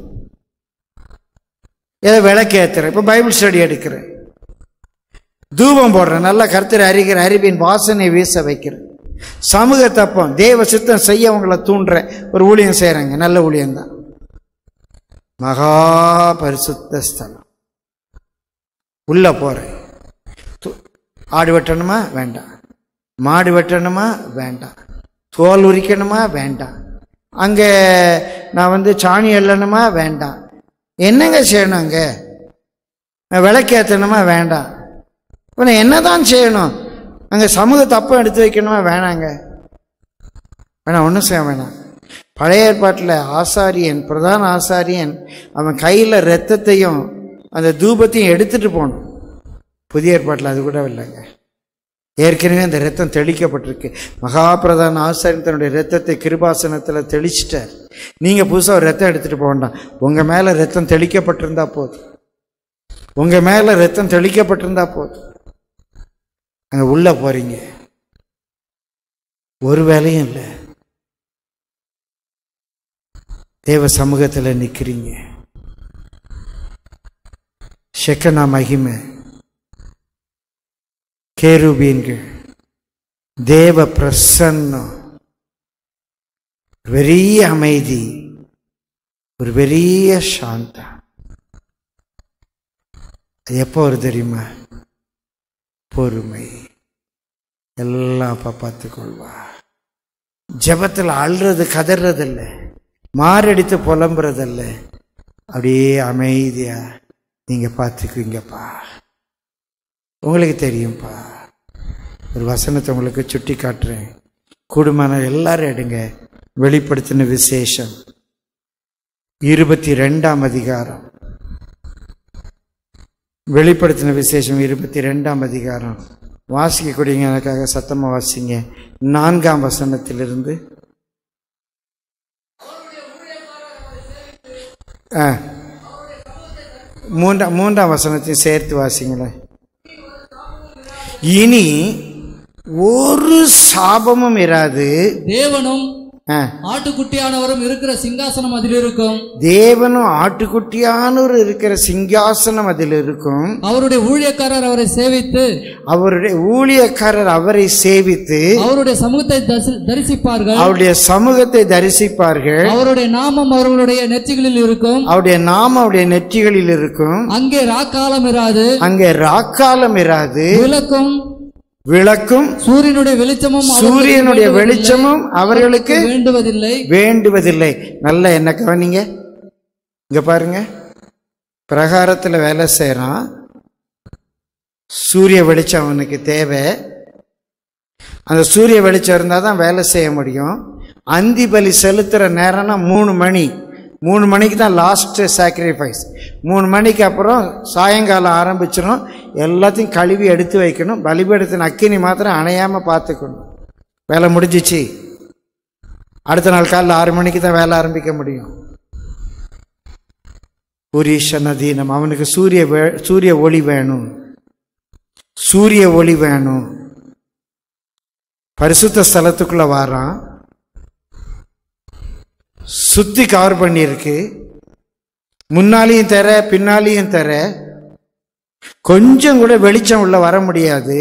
ஏதோ விளக்கு ஏத்துறேன் இப்போ பைபிள் ஸ்டடி எடுக்கிறேன் தூபம் போடுறேன் நல்லா கருத்தர் அறிகிற அறிவின் வாசனை வீச வைக்கிறேன் சமூக தப்பம் தேவ சித்தம் செய்ய அவங்கள தூண்டுறேன் ஒரு ஊழியம் செய்கிறாங்க நல்ல ஊழியம்தான் மகா பரிசுத்த ஸ்தலம் உள்ள போறேன் து- ஆடு வெட்டணுமா வேண்டாம் மாடு வெட்டணுமா வேண்டாம் தோல் உரிக்கணுமா வேண்டாம் அங்கே நான் வந்து சாணி எள்ளணுமா வேண்டாம் என்னங்க செய்யணும் அங்கே நான் விளக்கேற்றணுமா வேண்டாம் இப்போ நான் என்னதான் செய்யணும் அங்கே சமூக தப்பம் எடுத்து வைக்கணுமா வேணாங்க வேணாம் ஒன்றும் செய்ய வேணாம் பழைய ஏற்பாட்டில் ஆசாரியன் பிரதான ஆசாரியன் அவன் கையில் ரத்தத்தையும் அந்த தூபத்தையும் எடுத்துட்டு போகணும் புதிய ஏற்பாட்டில் அது கூட இல்லைங்க ஏற்கனவே அந்த ரத்தம் தெளிக்கப்பட்டிருக்கு மகாபிரதான ஆசாரியன் தன்னுடைய ரத்தத்தை கிருபாசனத்தில் தெளிச்சிட்டார் நீங்கள் புதுசாக ஒரு ரத்தம் எடுத்துகிட்டு போக வேண்டாம் உங்கள் மேலே ரத்தம் தெளிக்கப்பட்டிருந்தா போதும் உங்கள் மேலே ரத்தம் தெளிக்கப்பட்டிருந்தா போதும் அங்கே உள்ளே போகிறீங்க ஒரு வேலையும் இல்லை தேவ சமூகத்தில் நிற்கிறீங்க ஷெக்கனா மகிமை கேருபீன்கள் தேவ பிரசன்னம் பெரிய அமைதி ஒரு பெரிய சாந்தம் அது எப்போ வரும் தெரியுமா பொறுமை எல்லாம் அப்பா பார்த்துக்கொள்வா ஜெபத்தில் அழுறது கதறதில்ல மாரடித்து புலம்புறதில்ல அப்படியே அமைதியா நீங்க பார்த்துக்குவீங்கப்பா உங்களுக்கு தெரியும்ப்பா ஒரு வசனத்தை உங்களுக்கு சுட்டி காட்டுறேன் கூடுமான எல்லாரும் எடுங்க வெளிப்படுத்தின விசேஷம் இருபத்தி ரெண்டாம் அதிகாரம் வெளிப்படுத்தின விசேஷம் இருபத்தி ரெண்டாம் அதிகாரம் வாசிக்க கூடியங்க எனக்காக சத்தமா வாசிங்க நான்காம் வசனத்திலிருந்து ஆ மூன்றாம் மூன்றாம் வசனத்தையும் சேர்த்து வாசிங்களேன் இனி ஒரு சாபமும் இராது தேவனும் ஆ, ஆட்டுக்குட்டியானவரும் இருக்கிற சிங்காசனம் அதில் இருக்கும் தேவனும் ஆட்டுக்குட்டியானவர் இருக்கிற சிங்காசனம் அதில் இருக்கும் அவருடைய ஊழியக்காரர் அவரை சேவித்து அவருடைய ஊழியக்காரர் அவரை சேவித்து அவருடைய சமூகத்தை தரிசி- தரிசிப்பார்கள் அவருடைய சமூகத்தை தரிசிப்பார்கள் அவருடைய நாமம் அவர்களுடைய நெற்றிகளில் இருக்கும் அவருடைய நாம அவருடைய நெற்றிகளில் இருக்கும் அங்கே ராக்காலம் இராது அங்கே ராக்காலம் இராது விளக்கும் விளக்கும் சூரியனுடைய வெளிச்சமும் அவர்களுக்கு சூரியனுடைய வேண்டுவதில்லை. வெளிச்சமும் அவர்களுக்கு வேண்டுவதில்லை வேண்டுவதில்லை நல்ல என்ன கவனிங்க இங்க பாருங்க பிரகாரத்தில் வேலை செய்கிறான் சூரிய வெளிச்சம் அவனுக்கு தேவை அந்த சூரிய வெளிச்சம் இருந்தால் தான் வேலை செய்ய முடியும் அந்தி பலி செலுத்துகிற நேரம்னா மூணு மணி மூணு மணிக்கு தான் லாஸ்ட்டு சாக்ரிஃபைஸ் மூணு மணிக்கு அப்புறம் சாயங்காலம் ஆரம்பிச்சிடும் எல்லாத்தையும் கழுவி எடுத்து வைக்கணும் பலிபீடத்தின் அக்கினி மாத்திரம் அணையாமல் பார்த்துக்கணும் வேலை முடிஞ்சிச்சு அடுத்த நாள் காலைல ஆறு மணிக்கு தான் வேலை ஆரம்பிக்க முடியும் புரீஷ நதீனம் அவனுக்கு சூரிய வே- சூரிய ஒளி வேணும் சூரிய ஒளி வேணும் பரிசுத்த ஸ்தலத்துக்குள்ள வாரான் சுத்தி கவர் பண்ணியிருக்கு முன்னாலையும் தர பின்னாலையும் தர கொஞ்சம் கூட வெளிச்சம் உள்ள வர முடியாது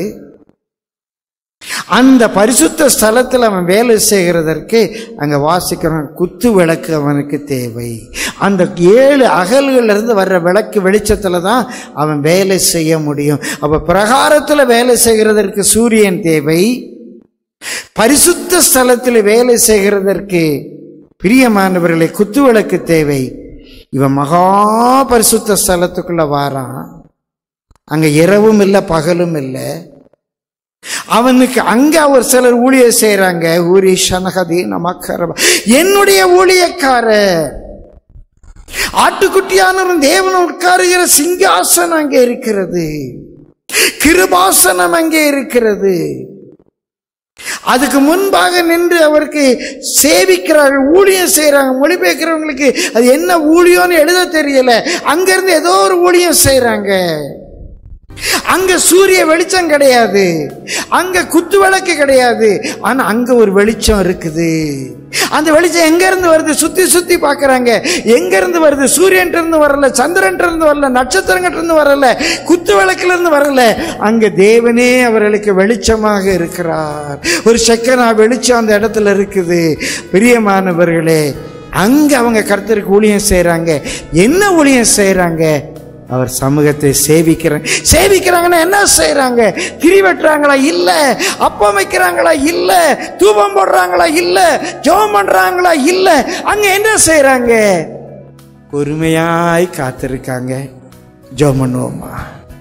அந்த பரிசுத்த ஸ்தலத்தில் அவன் வேலை செய்கிறதற்கு அங்க வாசிக்கிறான் குத்து விளக்கு அவனுக்கு தேவை அந்த ஏழு அகல்கள்ல இருந்து வர்ற விளக்கு வெளிச்சத்துல தான் அவன் வேலை செய்ய முடியும் அப்ப பிரகாரத்துல வேலை செய்கிறதற்கு சூரியன் தேவை பரிசுத்த ஸ்தலத்தில் வேலை செய்கிறதற்கு பிரியமானவர்களை குத்து விளக்கு தேவை இவன் மகா பரிசுத்த ஸ்தலத்துக்குள்ள வாரான் அங்க இரவும் இல்லை பகலும் இல்லை அவனுக்கு அங்க ஒரு சிலர் ஊழியர் செய்யறாங்க ஊரி சனகதி நமக்கரவ என்னுடைய ஊழியக்காரர் ஆட்டுக்குட்டியானவரும் தேவன் உட்காருகிற சிங்காசனம் அங்கே இருக்கிறது கிருபாசனம் அங்கே இருக்கிறது அதுக்கு முன்பாக நின்று அவருக்கு சேவிக்கிறார்கள் ஊழியம் செய்யறாங்க மொழிபெயர்க்கிறவங்களுக்கு அது என்ன ஊழியம்னு எழுத தெரியல அங்கிருந்து ஏதோ ஒரு ஊழியம் செய்யறாங்க அங்க சூரிய வெளிச்சம் கிடையாது அங்க குத்து விளக்கு கிடையாது ஆனா அங்க ஒரு வெளிச்சம் இருக்குது அந்த வெளிச்சம் எங்க இருந்து வருது சுத்தி சுத்தி பாக்குறாங்க எங்க இருந்து வருது சூரியன் இருந்து வரல சந்திரன் இருந்து வரல நட்சத்திரங்கிட்ட இருந்து வரல குத்து விளக்குல இருந்து வரல அங்க தேவனே அவர்களுக்கு வெளிச்சமாக இருக்கிறார் ஒரு செக்கனா வெளிச்சம் அந்த இடத்துல இருக்குது பிரியமானவர்களே அங்க அவங்க கர்த்தருக்கு ஊழியம் செய்றாங்க என்ன ஊழியம் செய்றாங்க அவர் சமூகத்தை சேவிக்கிறாங்க சேவிக்கிறாங்கன்னா என்ன செய்றாங்க திரி வெட்டுறாங்களா இல்ல அப்பம் வைக்கிறாங்களா இல்ல தூபம் போடுறாங்களா இல்ல ஜெபம் பண்றாங்களா இல்ல அங்க என்ன செய்றாங்க பொறுமையாய் காத்திருக்காங்க ஜெபம் பண்ணுவோமா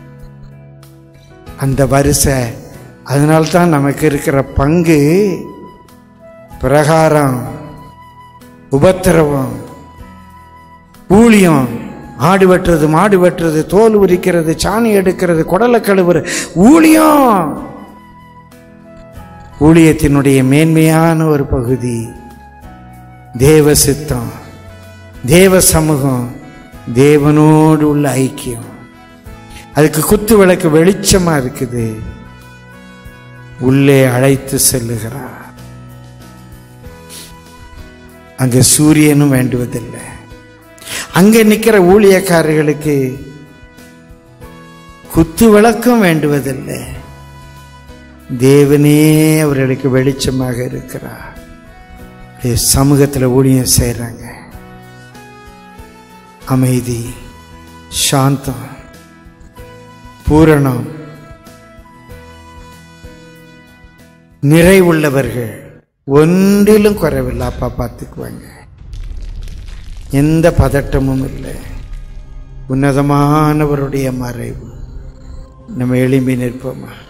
அந்த வரிசை அதனால்தான் நமக்கு இருக்கிற பங்கு பிரகாரம் உபத்திரவம் ஊழியம் ஆடு வெட்டுறது மாடு வெட்டுறது தோல் உரிக்கிறது சாணி எடுக்கிறது குடலை கழுவுற ஊழியம் ஊழியத்தினுடைய மேன்மையான ஒரு பகுதி தேவ சித்தம் தேவ சமூகம் தேவனோடு உள்ள ஐக்கியம் அதுக்கு குத்து விளக்கு வெளிச்சமா இருக்குது உள்ளே அழைத்து செல்லுகிறார் அங்கே சூரியனும் வேண்டுவதில்லை அங்கே நிற்கிற ஊழியக்காரர்களுக்கு குத்து விளக்கம் வேண்டுவதில்லை தேவனே அவர்களுக்கு வெளிச்சமாக இருக்கிறார் அப்படியே சமூகத்தில் ஊழியம் செய்கிறாங்க அமைதி சாந்தம் பூரணம் நிறைவுள்ளவர்கள் ஒன்றிலும் குறைவில்லை அப்பா பார்த்துக்குவாங்க எந்த பதட்டமும் இல்லை உன்னதமானவருடைய மறைவு நம்ம எழும்பி நிற்போமா